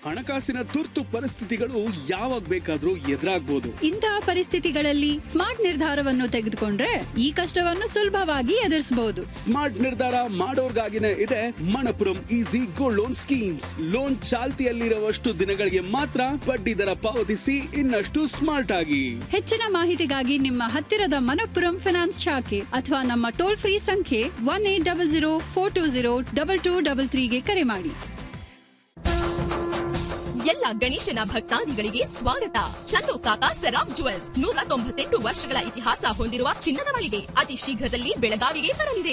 ಹಣಕಾಸಿನ ತುರ್ತು ಪರಿಸ್ಥಿತಿಗಳು ಯಾವಾಗ ಬೇಕಾದ್ರೂ ಎದುರಾಗ್ಬೋದು ಇಂತಹ ಪರಿಸ್ಥಿತಿಗಳಲ್ಲಿ ಸ್ಮಾರ್ಟ್ ನಿರ್ಧಾರವನ್ನು ತೆಗೆದುಕೊಂಡ್ರೆ ಈ ಕಷ್ಟವನ್ನು ಸುಲಭವಾಗಿ ಎದುರಿಸಬಹುದು ಸ್ಮಾರ್ಟ್ ನಿರ್ಧಾರ ಮಾಡೋರ್ಗಾಗಿನೇ ಇದೆ Manappuram easy gold loan schemes loan ಚಾಲ್ತಿಯಲ್ಲಿರುವಷ್ಟು ದಿನಗಳಿಗೆ ಮಾತ್ರ ಬಡ್ಡಿ ದರ ಪಾವತಿಸಿ ಇನ್ನಷ್ಟು ಸ್ಮಾರ್ಟ್ ಆಗಿ ಹೆಚ್ಚಿನ ಮಾಹಿತಿಗಾಗಿ ನಿಮ್ಮ ಹತ್ತಿರದ ಮನಪ್ಪುರಂ ಫಿನಾನ್ಸ್ ಶಾಖೆ ಅಥವಾ ನಮ್ಮ ಟೋಲ್ ಫ್ರೀ ಸಂಖ್ಯೆ one eight double zero four two zero double two double ತ್ರೀಗೆ ಕರೆ ಮಾಡಿ ಎಲ್ಲ ಗಣೇಶನ ಭಕ್ತಾದಿಗಳಿಗೆ ಸ್ವಾಗತ ಚಂದು ಕಾಕಾ ಸರಾಫ್ ಜುವೆಲ್ಸ್ ನೂರ ತೊಂಬತ್ತೆಂಟು ವರ್ಷಗಳ ಇತಿಹಾಸ ಹೊಂದಿರುವ ಚಿನ್ನದ ಮಳಿಗೆ ಅತಿ ಶೀಘ್ರದಲ್ಲಿ ಬೆಳಗಾವಿಗೆ ಬರಲಿದೆ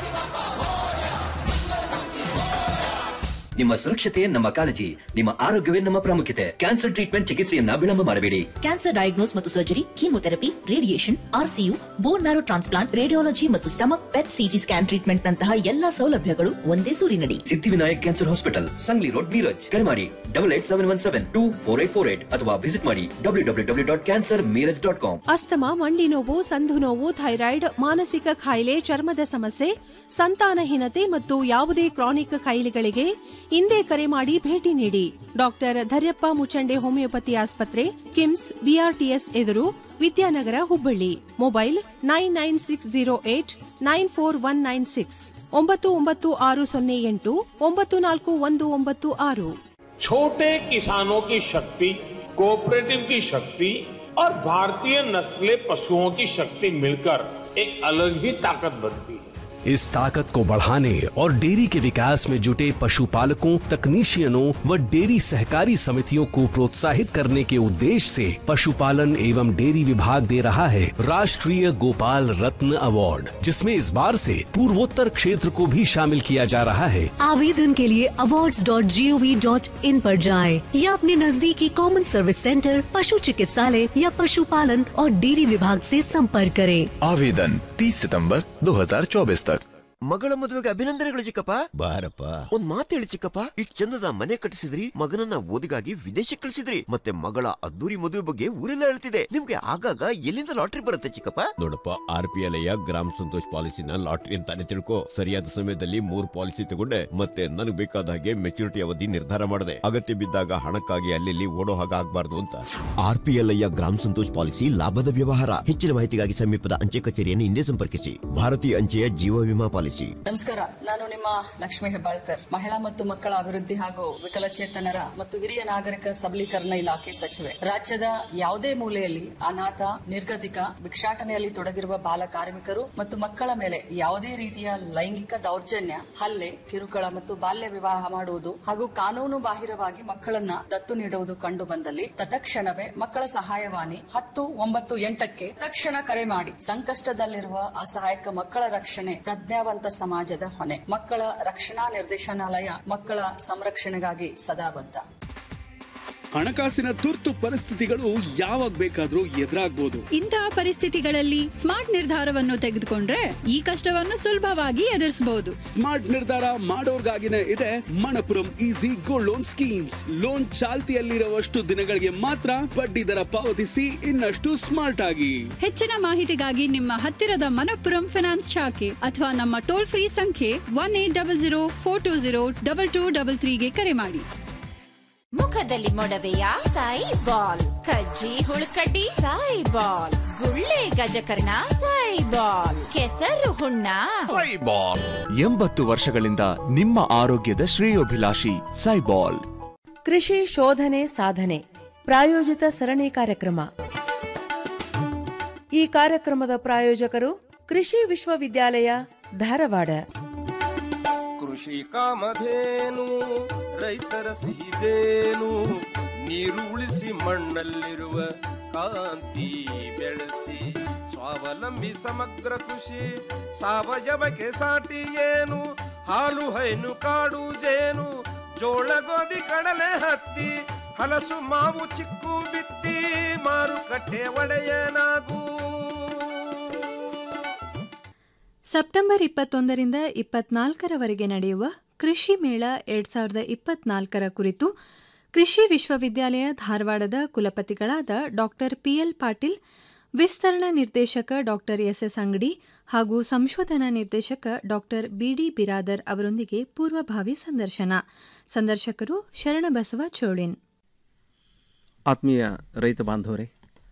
ನಿಮ್ಮ ಸುರಕ್ಷತೆ ನಮ್ಮ ಕಾಳಜಿ ನಿಮ್ಮ ಆರೋಗ್ಯವೇ ನಮ್ಮ ಪ್ರಾಮುಖ್ಯತೆ ಕ್ಯಾನ್ಸರ್ ಟ್ರೀಟ್ಮೆಂಟ್ ಚಿಕಿತ್ಸೆಯನ್ನ ವಿಳಂಬ ಮಾಡಬೇಡಿ ಕ್ಯಾನ್ಸರ್ ಡಯಾಗ್ನೋಸ್ ಮತ್ತು surgery chemotherapy radiation RCU bone marrow transplant radiology ಮತ್ತು stomach PET CT scan treatment ನಂತಹ ಎಲ್ಲಾ ಸೌಲಭ್ಯಗಳು ಒಂದೇ ಸೂರಿನಡಿ Siddhivinayak cancer hospital Sangli road Miraj ಕರೆ ಮಾಡಿ double eight seven one seven two four eight four eight ಅಥವಾ ವಿಸಿಟ್ ಮಾಡಿ W W W dot cancer Miraj dot com asthma ಮಂಡಿ ನೋವು ಸಂಧು ನೋವು ಥೈರಾಯ್ಡ್ ಮಾನಸಿಕ ಕಾಯಿಲೆ ಚರ್ಮದ ಸಮಸ್ಯೆ ಸಂತಾನಹೀನತೆ ಮತ್ತು ಯಾವುದೇ ಕ್ರಾನಿಕ್ ಕಾಯಿಲೆಗಳಿಗೆ ಇಂದೇ ಕರೆ ಮಾಡಿ ಭೇಟಿ ನೀಡಿ ಡಾಕ್ಟರ್ ಧರ್ಯಪ್ಪ ಮುಚಂಡೆ ಹೋಮಿಯೋಪತಿ ಆಸ್ಪತ್ರೆ ಕಿಮ್ಸ್ ಬಿಆರ್ಟಿಎಸ್ ಎದುರು Vidyanagar Hubballi mobile nine nine six zero eight nine four one nine six ಒಂಬತ್ತು ಒಂಬತ್ತು ಆರು ಸೊನ್ನೆ ಎಂಟು ಒಂಬತ್ತು ನಾಲ್ಕು ಒಂದು ಒಂಬತ್ತು ಆರು छोटे किसानों की शक्ति कोऑपरेटिव की शक्ति और भारतीय नस्ले पशुओं की शक्ति मिलकर एक अलग ही ताकत बनती है इस ताकत को बढ़ाने और डेयरी के विकास में जुटे पशुपालकों तकनीशियनों व डेयरी सहकारी समितियों को प्रोत्साहित करने के उद्देश्य से पशुपालन एवं डेयरी विभाग दे रहा है राष्ट्रीय गोपाल रत्न अवार्ड जिसमें इस बार से पूर्वोत्तर क्षेत्र को भी शामिल किया जा रहा है आवेदन के लिए awards.gov.in पर जाएं या अपने नजदीकी कॉमन सर्विस सेंटर पशु चिकित्सालय या पशुपालन और डेयरी विभाग से संपर्क करें आवेदन 30 सितंबर 2024 तक ಮಗಳ ಮದುವೆಗೆ ಅಭಿನಂದನೆಗಳು ಚಿಕ್ಕಪ್ಪ ಬಾರಪ್ಪ ಒಂದ್ ಮಾತು ಹೇಳಿ ಚಿಕ್ಕಪ್ಪ ಇಷ್ಟ್ ಚಂದದ ಮನೆ ಕಟ್ಟಿಸಿದ್ರಿ ಮಗನನ್ನ ಓದಿಗಾಗಿ ವಿದೇಶಕ್ಕೆ ಕಳಿಸಿದ್ರಿ ಮತ್ತೆ ಮಗಳ ಅದ್ದೂರಿ ಮದುವೆ ಬಗ್ಗೆ ಊರೆಲ್ಲ ಹೇಳ್ತಿದೆ ನಿಮ್ಗೆ ಆಗಾಗ ಎಲ್ಲಿಂದ ಲಾಟ್ರಿ ಬರುತ್ತೆ ಚಿಕ್ಕಪ್ಪ ನೋಡಪ್ಪ ಆರ್ ಪಿ ಎಲ್ ಗ್ರಾಮ ಸಂತೋಷ್ ಪಾಲಿಸಿನ ಲಾಟ್ರಿ ಅಂತಾನೆ ತಿಳ್ಕೊ ಸರಿಯಾದ ಸಮಯದಲ್ಲಿ ಮೂರ್ ಪಾಲಿಸಿ ತಗೊಂಡೆ ಮತ್ತೆ ನನಗೆ ಬೇಕಾದ ಹಾಗೆ ಮೆಚುರಿಟಿ ಅವಧಿ ನಿರ್ಧಾರ ಮಾಡಿದೆ ಅಗತ್ಯ ಬಿದ್ದಾಗ ಹಣಕ್ಕಾಗಿ ಅಲ್ಲಿ ಓಡೋ ಹಾಗೆ ಆಗ್ಬಾರ್ದು ಅಂತ ಆರ್ ಪಿ ಎಲ್ ಐಯ ಗ್ರಾಮ ಸಂತೋಷ್ ಪಾಲಿಸಿ ಲಾಭದ ವ್ಯವಹಾರ ಹೆಚ್ಚಿನ ಮಾಹಿತಿಗಾಗಿ ಸಮೀಪದ ಅಂಚೆ ಕಚೇರಿಯನ್ನು ಹಿಂದೆ ಸಂಪರ್ಕಿಸಿ ಭಾರತೀಯ ಅಂಚೆಯ ಜೀವ ವಿಮಾ ಪಾಲಿಸಿ ನಮಸ್ಕಾರ ನಾನು ನಿಮ್ಮ ಲಕ್ಷ್ಮೀ ಹೆಬ್ಬಾಳ್ಕರ್ ಮಹಿಳಾ ಮತ್ತು ಮಕ್ಕಳ ಅಭಿವೃದ್ಧಿ ಹಾಗೂ ವಿಕಲಚೇತನರ ಮತ್ತು ಹಿರಿಯ ನಾಗರಿಕ ಸಬಲೀಕರಣ ಇಲಾಖೆ ಸಚಿವೆ ರಾಜ್ಯದ ಯಾವುದೇ ಮೂಲೆಯಲ್ಲಿ ಅನಾಥ ನಿರ್ಗತಿಕ ಭಿಕ್ಷಾಟನೆಯಲ್ಲಿ ತೊಡಗಿರುವ ಬಾಲ ಕಾರ್ಮಿಕರು ಮತ್ತು ಮಕ್ಕಳ ಮೇಲೆ ಯಾವುದೇ ರೀತಿಯ ಲೈಂಗಿಕ ದೌರ್ಜನ್ಯ ಹಲ್ಲೆ ಕಿರುಕುಳ ಮತ್ತು ಬಾಲ್ಯ ವಿವಾಹ ಮಾಡುವುದು ಹಾಗೂ ಕಾನೂನು ಬಾಹಿರವಾಗಿ ಮಕ್ಕಳನ್ನ ದತ್ತು ನೀಡುವುದು ಕಂಡು ಬಂದಲ್ಲಿ ತತ್ಕ್ಷಣವೇ ಮಕ್ಕಳ ಸಹಾಯವಾಣಿ ಹತ್ತು ಒಂಬತ್ತು ಎಂಟಕ್ಕೆ ತಕ್ಷಣ ಕರೆ ಮಾಡಿ ಸಂಕಷ್ಟದಲ್ಲಿರುವ ಅಸಹಾಯಕ ಮಕ್ಕಳ ರಕ್ಷಣೆ ಪ್ರಜ್ಞಾವಂತ ಸಮಾಜದ ಹೊಣೆ ಮಕ್ಕಳ ರಕ್ಷಣಾ ನಿರ್ದೇಶನಾಲಯ ಮಕ್ಕಳ ಸಂರಕ್ಷಣೆಗಾಗಿ ಸದಾ ಬದ್ಧ ಹಣಕಾಸಿನ ತುರ್ತು ಪರಿಸ್ಥಿತಿಗಳು ಯಾವಾಗ ಬೇಕಾದ್ರೂ ಎದುರಾಗ್ಬೋದು ಇಂತಹ ಪರಿಸ್ಥಿತಿಗಳಲ್ಲಿ ಸ್ಮಾರ್ಟ್ ನಿರ್ಧಾರವನ್ನು ತೆಗೆದುಕೊಂಡ್ರೆ ಈ ಕಷ್ಟವನ್ನು ಸುಲಭವಾಗಿ ಎದುರಿಸಬಹುದು ಸ್ಮಾರ್ಟ್ ನಿರ್ಧಾರ ಮಾಡೋರ್ಗಾಗಿನೇ ಇದೆ Manappuram easy gold loan schemes loan ಚಾಲ್ತಿಯಲ್ಲಿರುವಷ್ಟು ದಿನಗಳಿಗೆ ಮಾತ್ರ ಬಡ್ಡಿ ದರ ಪಾವತಿಸಿ ಇನ್ನಷ್ಟು ಸ್ಮಾರ್ಟ್ ಆಗಿ ಹೆಚ್ಚಿನ ಮಾಹಿತಿಗಾಗಿ ನಿಮ್ಮ ಹತ್ತಿರದ ಮನಪ್ಪುರಂ ಫಿನಾನ್ಸ್ ಶಾಖೆ ಅಥವಾ ನಮ್ಮ ಟೋಲ್ ಫ್ರೀ ಸಂಖ್ಯೆ one eight double zero four two zero double two double ತ್ರೀಗೆ ಕರೆ ಮಾಡಿ ಮುಖದಲ್ಲಿ ಮೊಡವೆಯ ಸಾಯಿ ಬಾಲ್ ಕಜ್ಜಿ ಹುಳುಕಡ್ಡಿ ಸಾಯಿ ಬಾಲ್ ಗುಳ್ಳೆ ಗಜಕರ್ಣ ಸಾಯಿ ಬಾಲ್ ಕೆಸರು ಹುಣ್ಣ ಎಂಬತ್ತು ವರ್ಷಗಳಿಂದ ನಿಮ್ಮ ಆರೋಗ್ಯದ ಶ್ರೇಯೋಭಿಲಾಷಿ ಸೈಬಾಲ್ ಕೃಷಿ ಶೋಧನೆ ಸಾಧನೆ ಪ್ರಾಯೋಜಿತ ಸರಣಿ ಕಾರ್ಯಕ್ರಮ ಈ ಕಾರ್ಯಕ್ರಮದ ಪ್ರಾಯೋಜಕರು ಕೃಷಿ ವಿಶ್ವವಿದ್ಯಾಲಯ ಧಾರವಾಡ ಕೃಷಿ ಕಾಮಧೇನು ರೈತರ ಸಿಹಿದೇನು ನೀರು ಉಳಿಸಿ ಮಣ್ಣಲ್ಲಿರುವ ಕಾಂತಿ ಬೆಳೆಸಿ ಸ್ವಾವಲಂಬಿ ಸಮಗ್ರ ಕೃಷಿ ಸಾವಯವಕ್ಕೆ ಸಾಟಿ ಏನು ಹಾಲು ಹೈನು ಕಾಡು ಜೇನು ಜೋಳ ಗೋಧಿ ಕಡಲೆ ಹತ್ತಿ ಹಲಸು ಮಾವು ಚಿಕ್ಕು ಬಿತ್ತಿ ಮಾರುಕಟ್ಟೆ ಒಡೆಯನಾಗೂ ಸೆಪ್ಟೆಂಬರ್ ಇಪ್ಪತ್ತೊಂದರಿಂದ ಇಪ್ಪತ್ನಾಲ್ಕರವರೆಗೆ ನಡೆಯುವ ಕೃಷಿ ಮೇಳ ಎರಡ್ ಸಾವಿರದ ಇಪ್ಪತ್ನಾಲ್ಕರ ಕುರಿತು ಕೃಷಿ ವಿಶ್ವವಿದ್ಯಾಲಯ ಧಾರವಾಡದ ಕುಲಪತಿಗಳಾದ ಡಾಕ್ಟರ್ ಪಿಎಲ್ ಪಾಟೀಲ್ ವಿಸ್ತರಣಾ ನಿರ್ದೇಶಕ ಡಾಕ್ಟರ್ ಎಸ್ಎಸ್ ಅಂಗಡಿ ಹಾಗೂ ಸಂಶೋಧನಾ ನಿರ್ದೇಶಕ ಡಾಕ್ಟರ್ ಬಿಡಿ ಬಿರಾದರ್ ಅವರೊಂದಿಗೆ ಪೂರ್ವಭಾವಿ ಸಂದರ್ಶನ ಸಂದರ್ಶಕರು ಶರಣಬಸವ ಚೋಳಿನ್ ಆತ್ಮೀಯ ರೈತ ಬಾಂಧವರೇ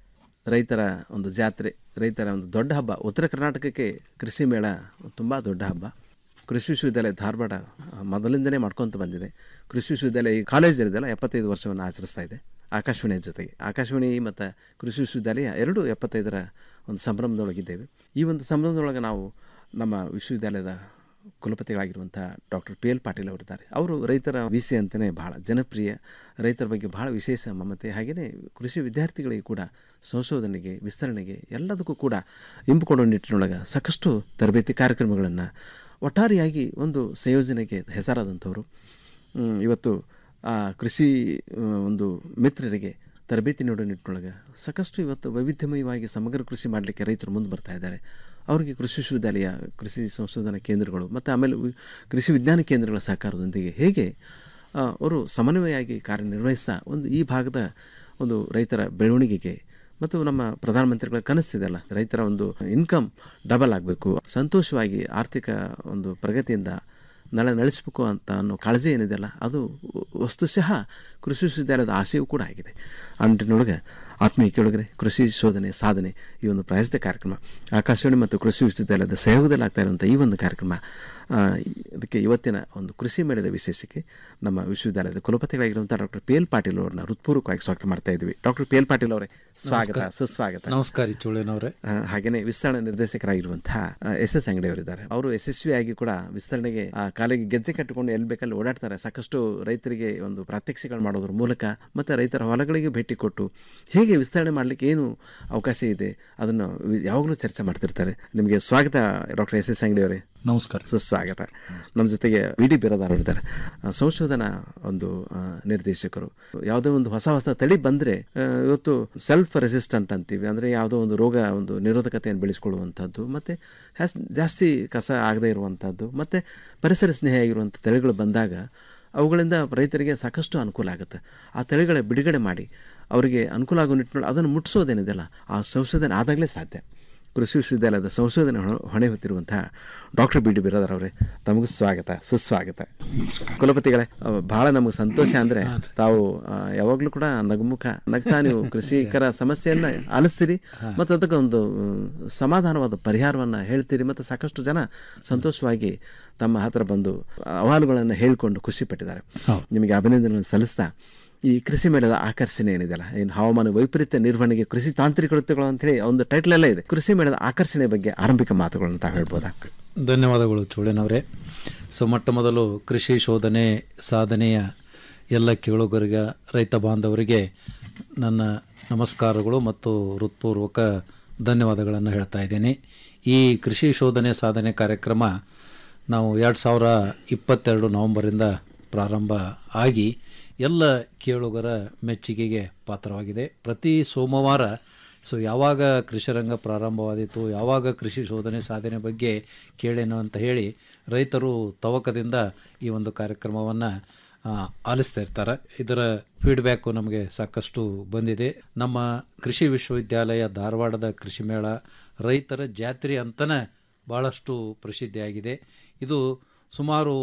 ರೈತರ ಒಂದು ಜಾತ್ರೆ ರೈತರ ಒಂದು ದೊಡ್ಡ ಹಬ್ಬ ಉತ್ತರ ಕರ್ನಾಟಕಕ್ಕೆ ಕೃಷಿ ಮೇಳ ತುಂಬ ದೊಡ್ಡ ಹಬ್ಬ ಕೃಷಿ ವಿಶ್ವವಿದ್ಯಾಲಯ ಧಾರವಾಡ ಮೊದಲಿಂದನೇ ಮಾಡ್ಕೊತ ಬಂದಿದೆ ಕೃಷಿ ವಿಶ್ವವಿದ್ಯಾಲಯ ಈ ಕಾಲೇಜ್ ಏನಿದೆಯಲ್ಲ ಎಪ್ಪತ್ತೈದು ವರ್ಷವನ್ನು ಆಚರಿಸ್ತಾ ಇದೆ ಆಕಾಶವಾಣಿಯ ಜೊತೆಗೆ ಆಕಾಶವಾಣಿ ಮತ್ತು ಕೃಷಿ ವಿಶ್ವವಿದ್ಯಾಲಯ ಎರಡೂ ಎಪ್ಪತ್ತೈದರ ಒಂದು ಸಂಭ್ರಮದೊಳಗಿದ್ದೇವೆ ಈ ಒಂದು ಸಂಭ್ರಮದೊಳಗೆ ನಾವು ನಮ್ಮ ವಿಶ್ವವಿದ್ಯಾಲಯದ ಕುಲಪತಿಗಳಾಗಿರುವಂಥ ಡಾಕ್ಟರ್ ಪಿ ಎಲ್ ಪಾಟೀಲ್ ಅವರಿದ್ದಾರೆ ಅವರು ರೈತರ ವಿ ಸಿ ಅಂತಲೇ ಬಹಳ ಜನಪ್ರಿಯ ರೈತರ ಬಗ್ಗೆ ಬಹಳ ವಿಶೇಷ ಮಮತೆ ಹಾಗೆಯೇ ಕೃಷಿ ವಿದ್ಯಾರ್ಥಿಗಳಿಗೆ ಕೂಡ ಸಂಶೋಧನೆಗೆ ವಿಸ್ತರಣೆಗೆ ಎಲ್ಲದಕ್ಕೂ ಕೂಡ ಇಂಪು ಕೊಡೋ ನಿಟ್ಟಿನೊಳಗೆ ಸಾಕಷ್ಟು ತರಬೇತಿ ಕಾರ್ಯಕ್ರಮಗಳನ್ನು ಒಟ್ಟಾರೆಯಾಗಿ ಒಂದು ಸಂಯೋಜನೆಗೆ ಹೆಸರಾದಂಥವರು ಹ್ಮ್, ಇವತ್ತು ಆ ಕೃಷಿ ಆ, ಒಂದು ಮಿತ್ರರಿಗೆ ತರಬೇತಿ ನೀಡೋ ನಿಟ್ಟಿನೊಳಗೆ ಸಾಕಷ್ಟು ಇವತ್ತು ವೈವಿಧ್ಯಮಯವಾಗಿ ಸಮಗ್ರ ಕೃಷಿ ಮಾಡಲಿಕ್ಕೆ ರೈತರು ಮುಂದೆ ಬರ್ತಾ ಇದ್ದಾರೆ ಅವರಿಗೆ ಕೃಷಿ ವಿಶ್ವವಿದ್ಯಾಲಯ ಕೃಷಿ ಸಂಶೋಧನಾ ಕೇಂದ್ರಗಳು ಮತ್ತು ಆಮೇಲೆ ವಿ- ಕೃಷಿ ವಿಜ್ಞಾನ ಕೇಂದ್ರಗಳ ಸಹಕಾರದೊಂದಿಗೆ ಹೇಗೆ ಆ, ಅವರು ಸಮನ್ವಯವಾಗಿ ಕಾರ್ಯನಿರ್ವಹಿಸ್ತಾ ಒಂದು ಈ ಭಾಗದ ಒಂದು ರೈತರ ಬೆಳವಣಿಗೆಗೆ ಮತ್ತು ನಮ್ಮ ಪ್ರಧಾನಮಂತ್ರಿಗಳ ಕನಸಿದೆಲ್ಲ ರೈತರ ಒಂದು ಇನ್ಕಮ್ ಡಬಲ್ ಆಗಬೇಕು ಸಂತೋಷವಾಗಿ ಆರ್ಥಿಕ ಒಂದು ಪ್ರಗತಿಯಿಂದ ನಳ ನಡೆಸಬೇಕು ಅಂತ ಅನ್ನೋ ಕಾಳಜಿ ಏನಿದೆಯಲ್ಲ ಅದು ವಸ್ತುಶಃ ಕೃಷಿ ವಿಶ್ವವಿದ್ಯಾಲಯದ ಆಶಯವೂ ಕೂಡ ಆಗಿದೆ ಆ ನಿಟ್ಟಿನೊಳಗೆ ಆತ್ಮೀಯ ಕೇಳಿದ್ರೆ ಕೃಷಿ ಶೋಧನೆ ಸಾಧನೆ ಈ ಒಂದು ಪ್ರಾಯಸಿತ ಕಾರ್ಯಕ್ರಮ ಆಕಾಶವಾಣಿ ಮತ್ತು ಕೃಷಿ ವಿಶ್ವವಿದ್ಯಾಲಯದ ಸಹಯೋಗದಲ್ಲಿ ಆಗ್ತಾ ಇರುವಂಥ ಈ ಒಂದು ಕಾರ್ಯಕ್ರಮ ಆ, ಈ- ಅದಕ್ಕೆ ಇವತ್ತಿನ ಒಂದು ಕೃಷಿ ಮೇಳದ ವಿಶೇಷಕ್ಕೆ ನಮ್ಮ ವಿಶ್ವವಿದ್ಯಾಲಯದ ಕುಲಪತಿಗಳಾಗಿರುವಂಥ ಡಾಕ್ಟರ್ ಪಿ ಎಲ್ ಪಾಟೀಲ್ ಅವ್ರನ್ನ ಹೃತ್ಪೂರ್ವಕವಾಗಿ ಸ್ವಾಗತ ಮಾಡ್ತಾ ಇದ್ವಿ ಡಾಕ್ಟರ್ ಪಿ ಎಲ್ ಪಾಟೀಲ್ ಅವರೇ ಸ್ವಾಗತ ನಮಸ್ಕಾರ. ಸುಸ್ವಾಗತ ನಮಸ್ಕಾರ ರೀ ಚೋಳೇನವ್ರೆ ಆ, ಹಾಗೇನೆ ವಿಸ್ತರಣಾ ನಿರ್ದೇಶಕರಾಗಿರುವಂತಹ ಎಸ್ ಎಸ್ ಅಂಗಡಿ ಅವರಿದ್ದಾರೆ ಅವರು ಯಶಸ್ವಿಯಾಗಿ ಕೂಡ ವಿಸ್ತರಣೆಗೆ ಆ, ಕಾಲಿಗೆ ಗೆಜ್ಜೆ ಕಟ್ಟಿಕೊಂಡು ಎಲ್ಲಿ ಬೇಕಲ್ಲಿ ಓಡಾಡ್ತಾರೆ ಸಾಕಷ್ಟು ರೈತರಿಗೆ ಒಂದು ಪ್ರಾತ್ಯಕ್ಷಿಗಳು ಮಾಡೋದ್ರ ಮೂಲಕ ಮತ್ತು ರೈತರ ಹೊಲಗಳಿಗೆ ಭೇಟಿ ಕೊಟ್ಟು ಹೇಗೆ ವಿಸ್ತರಣೆ ಮಾಡಲಿಕ್ಕೆ ಏನು ಅವಕಾಶ ಇದೆ ಅದನ್ನು ವಿ- ಯಾವಾಗಲೂ ಚರ್ಚೆ ಮಾಡ್ತಿರ್ತಾರೆ ನಿಮಗೆ ಸ್ವಾಗತ ಡಾಕ್ಟರ್ ಎಸ್ ಎಸ್ ಅಂಗಡಿ ಅವರೇ ನಮಸ್ಕಾರ ಸುಸ್ವಾಗತ ನಮ್ಮ ಜೊತೆಗೆ ವಿ ಡಿ ಬಿರದಾರ್ ಅವರಿದ್ದಾರೆ ಆ, ಸಂಶೋಧನಾ ಒಂದು ಆ, ನಿರ್ದೇಶಕರು ಯಾವುದೋ ಒಂದು ಹೊಸ ಹೊಸ ತಳಿ ಬಂದರೆ ಇವತ್ತು ಸೆಲ್ಫ್ ರೆಸಿಸ್ಟೆಂಟ್ ಅಂತೀವಿ ಅಂದರೆ ಯಾವುದೋ ಒಂದು ರೋಗ ಒಂದು ನಿರೋಧಕತೆಯನ್ನು ಬೆಳೆಸ್ಕೊಳ್ಳುವಂಥದ್ದು ಮತ್ತು ಜಾಸ್ತಿ ಕಸ ಆಗದೇ ಇರುವಂಥದ್ದು ಮತ್ತು ಪರಿಸರ ಸ್ನೇಹಿಯಾಗಿರುವಂಥ ತಳಿಗಳು ಬಂದಾಗ ಅವುಗಳಿಂದ ರೈತರಿಗೆ ಸಾಕಷ್ಟು ಅನುಕೂಲ ಆಗುತ್ತೆ ಆ ತಳಿಗಳ ಬಿಡುಗಡೆ ಮಾಡಿ ಅವರಿಗೆ ಅನುಕೂಲ ಆಗೋ ನಿಟ್ಟಿನಲ್ಲಿ ಅದನ್ನು ಮುಟ್ಟಿಸೋದೇನಿದೆಯಲ್ಲ ಆ ಸಂಶೋಧನೆ ಆದಾಗಲೇ ಸಾಧ್ಯ ಕೃಷಿ ವಿಶ್ವವಿದ್ಯಾಲಯದ ಸಂಶೋಧನೆ ಹೊಣೆ- ಹೊಣೆ ಹೊತ್ತಿರುವಂತಹ ಡಾಕ್ಟರ್ ಬಿ ಡಿ ಬಿರಾದರ್ ಅವರೇ ತಮಗೂ ಸ್ವಾಗತ ಸುಸ್ವಾಗತ ಕುಲಪತಿಗಳೇ ಅಹ್, ಬಹಳ ನಮಗೆ ಸಂತೋಷ ಅಂದರೆ ತಾವು ಅಹ್, ಯಾವಾಗಲೂ ಕೂಡ ನಗುಮುಖ ನಗ್ತಾ ನೀವು ಕೃಷಿಕರ ಸಮಸ್ಯೆಯನ್ನು ಆಲಿಸ್ತೀರಿ ಮತ್ತು ಅದಕ್ಕೆ ಒಂದು ಹ್ಮ್, ಸಮಾಧಾನವಾದ ಪರಿಹಾರವನ್ನು ಹೇಳ್ತೀರಿ ಮತ್ತು ಸಾಕಷ್ಟು ಜನ ಸಂತೋಷವಾಗಿ ತಮ್ಮ ಹತ್ರ ಬಂದು ಅಹವಾಲುಗಳನ್ನು ಹೇಳಿಕೊಂಡು ಖುಷಿ ಪಟ್ಟಿದ್ದಾರೆ ನಿಮಗೆ ಅಭಿನಂದನೆ ಸಲ್ಲಿಸ್ತಾ ಈ ಕೃಷಿ ಮೇಳದ ಆಕರ್ಷಣೆ ಏನಿದೆಯಲ್ಲ ಏನು ಹವಾಮಾನ ವೈಪರೀತ್ಯ ನಿರ್ವಹಣೆಗೆ ಕೃಷಿ ತಾಂತ್ರಿಕತೆಗಳು ಅಂತೇಳಿ ಒಂದು ಟೈಟ್ಲ್ ಎಲ್ಲ ಇದೆ ಕೃಷಿ ಮೇಳದ ಆಕರ್ಷಣೆ ಬಗ್ಗೆ ಆರಂಭಿಕ ಮಾತುಗಳನ್ನು ತಾವು ಹೇಳ್ಬೋದಾ ಧನ್ಯವಾದಗಳು ಚೋಳೇನವರೇ ಸೊ ಮೊಟ್ಟ ಮೊದಲು ಕೃಷಿ ಶೋಧನೆ ಸಾಧನೆಯ ಎಲ್ಲ ಕೇಳುಗರಿಗೆ ರೈತ ಬಾಂಧವರಿಗೆ ನನ್ನ ನಮಸ್ಕಾರಗಳು ಮತ್ತು ಹೃತ್ಪೂರ್ವಕ ಧನ್ಯವಾದಗಳನ್ನು ಹೇಳ್ತಾ ಇದ್ದೀನಿ ಈ ಕೃಷಿ ಶೋಧನೆ ಸಾಧನೆ ಕಾರ್ಯಕ್ರಮ ನಾವು ಎರಡು ಸಾವಿರ ಇಪ್ಪತ್ತೆರಡು ನವಂಬರಿಂದ ಪ್ರಾರಂಭ ಆಗಿ ಎಲ್ಲ ಕೇಳುಗರ ಮೆಚ್ಚುಗೆಗೆ ಪಾತ್ರವಾಗಿದೆ ಪ್ರತಿ ಸೋಮವಾರ ಸೊ ಯಾವಾಗ ಕೃಷಿರಂಗ ಪ್ರಾರಂಭವಾದಿತು ಯಾವಾಗ ಕೃಷಿ ಶೋಧನೆ ಸಾಧನೆ ಬಗ್ಗೆ ಕೇಳೇನು ಅಂತ ಹೇಳಿ ರೈತರು ತವಕದಿಂದ ಈ ಒಂದು ಕಾರ್ಯಕ್ರಮವನ್ನು ಆಲಿಸ್ತಾ ಇರ್ತಾರೆ ಇದರ ಫೀಡ್ಬ್ಯಾಕು ನಮಗೆ ಸಾಕಷ್ಟು ಬಂದಿದೆ ನಮ್ಮ ಕೃಷಿ ವಿಶ್ವವಿದ್ಯಾಲಯ ಧಾರವಾಡದ ಕೃಷಿ ಮೇಳ ರೈತರ ಜಾತ್ರೆ ಅಂತಲೇ ಭಾಳಷ್ಟು ಪ್ರಸಿದ್ಧಿಯಾಗಿದೆ ಇದು ಸುಮಾರು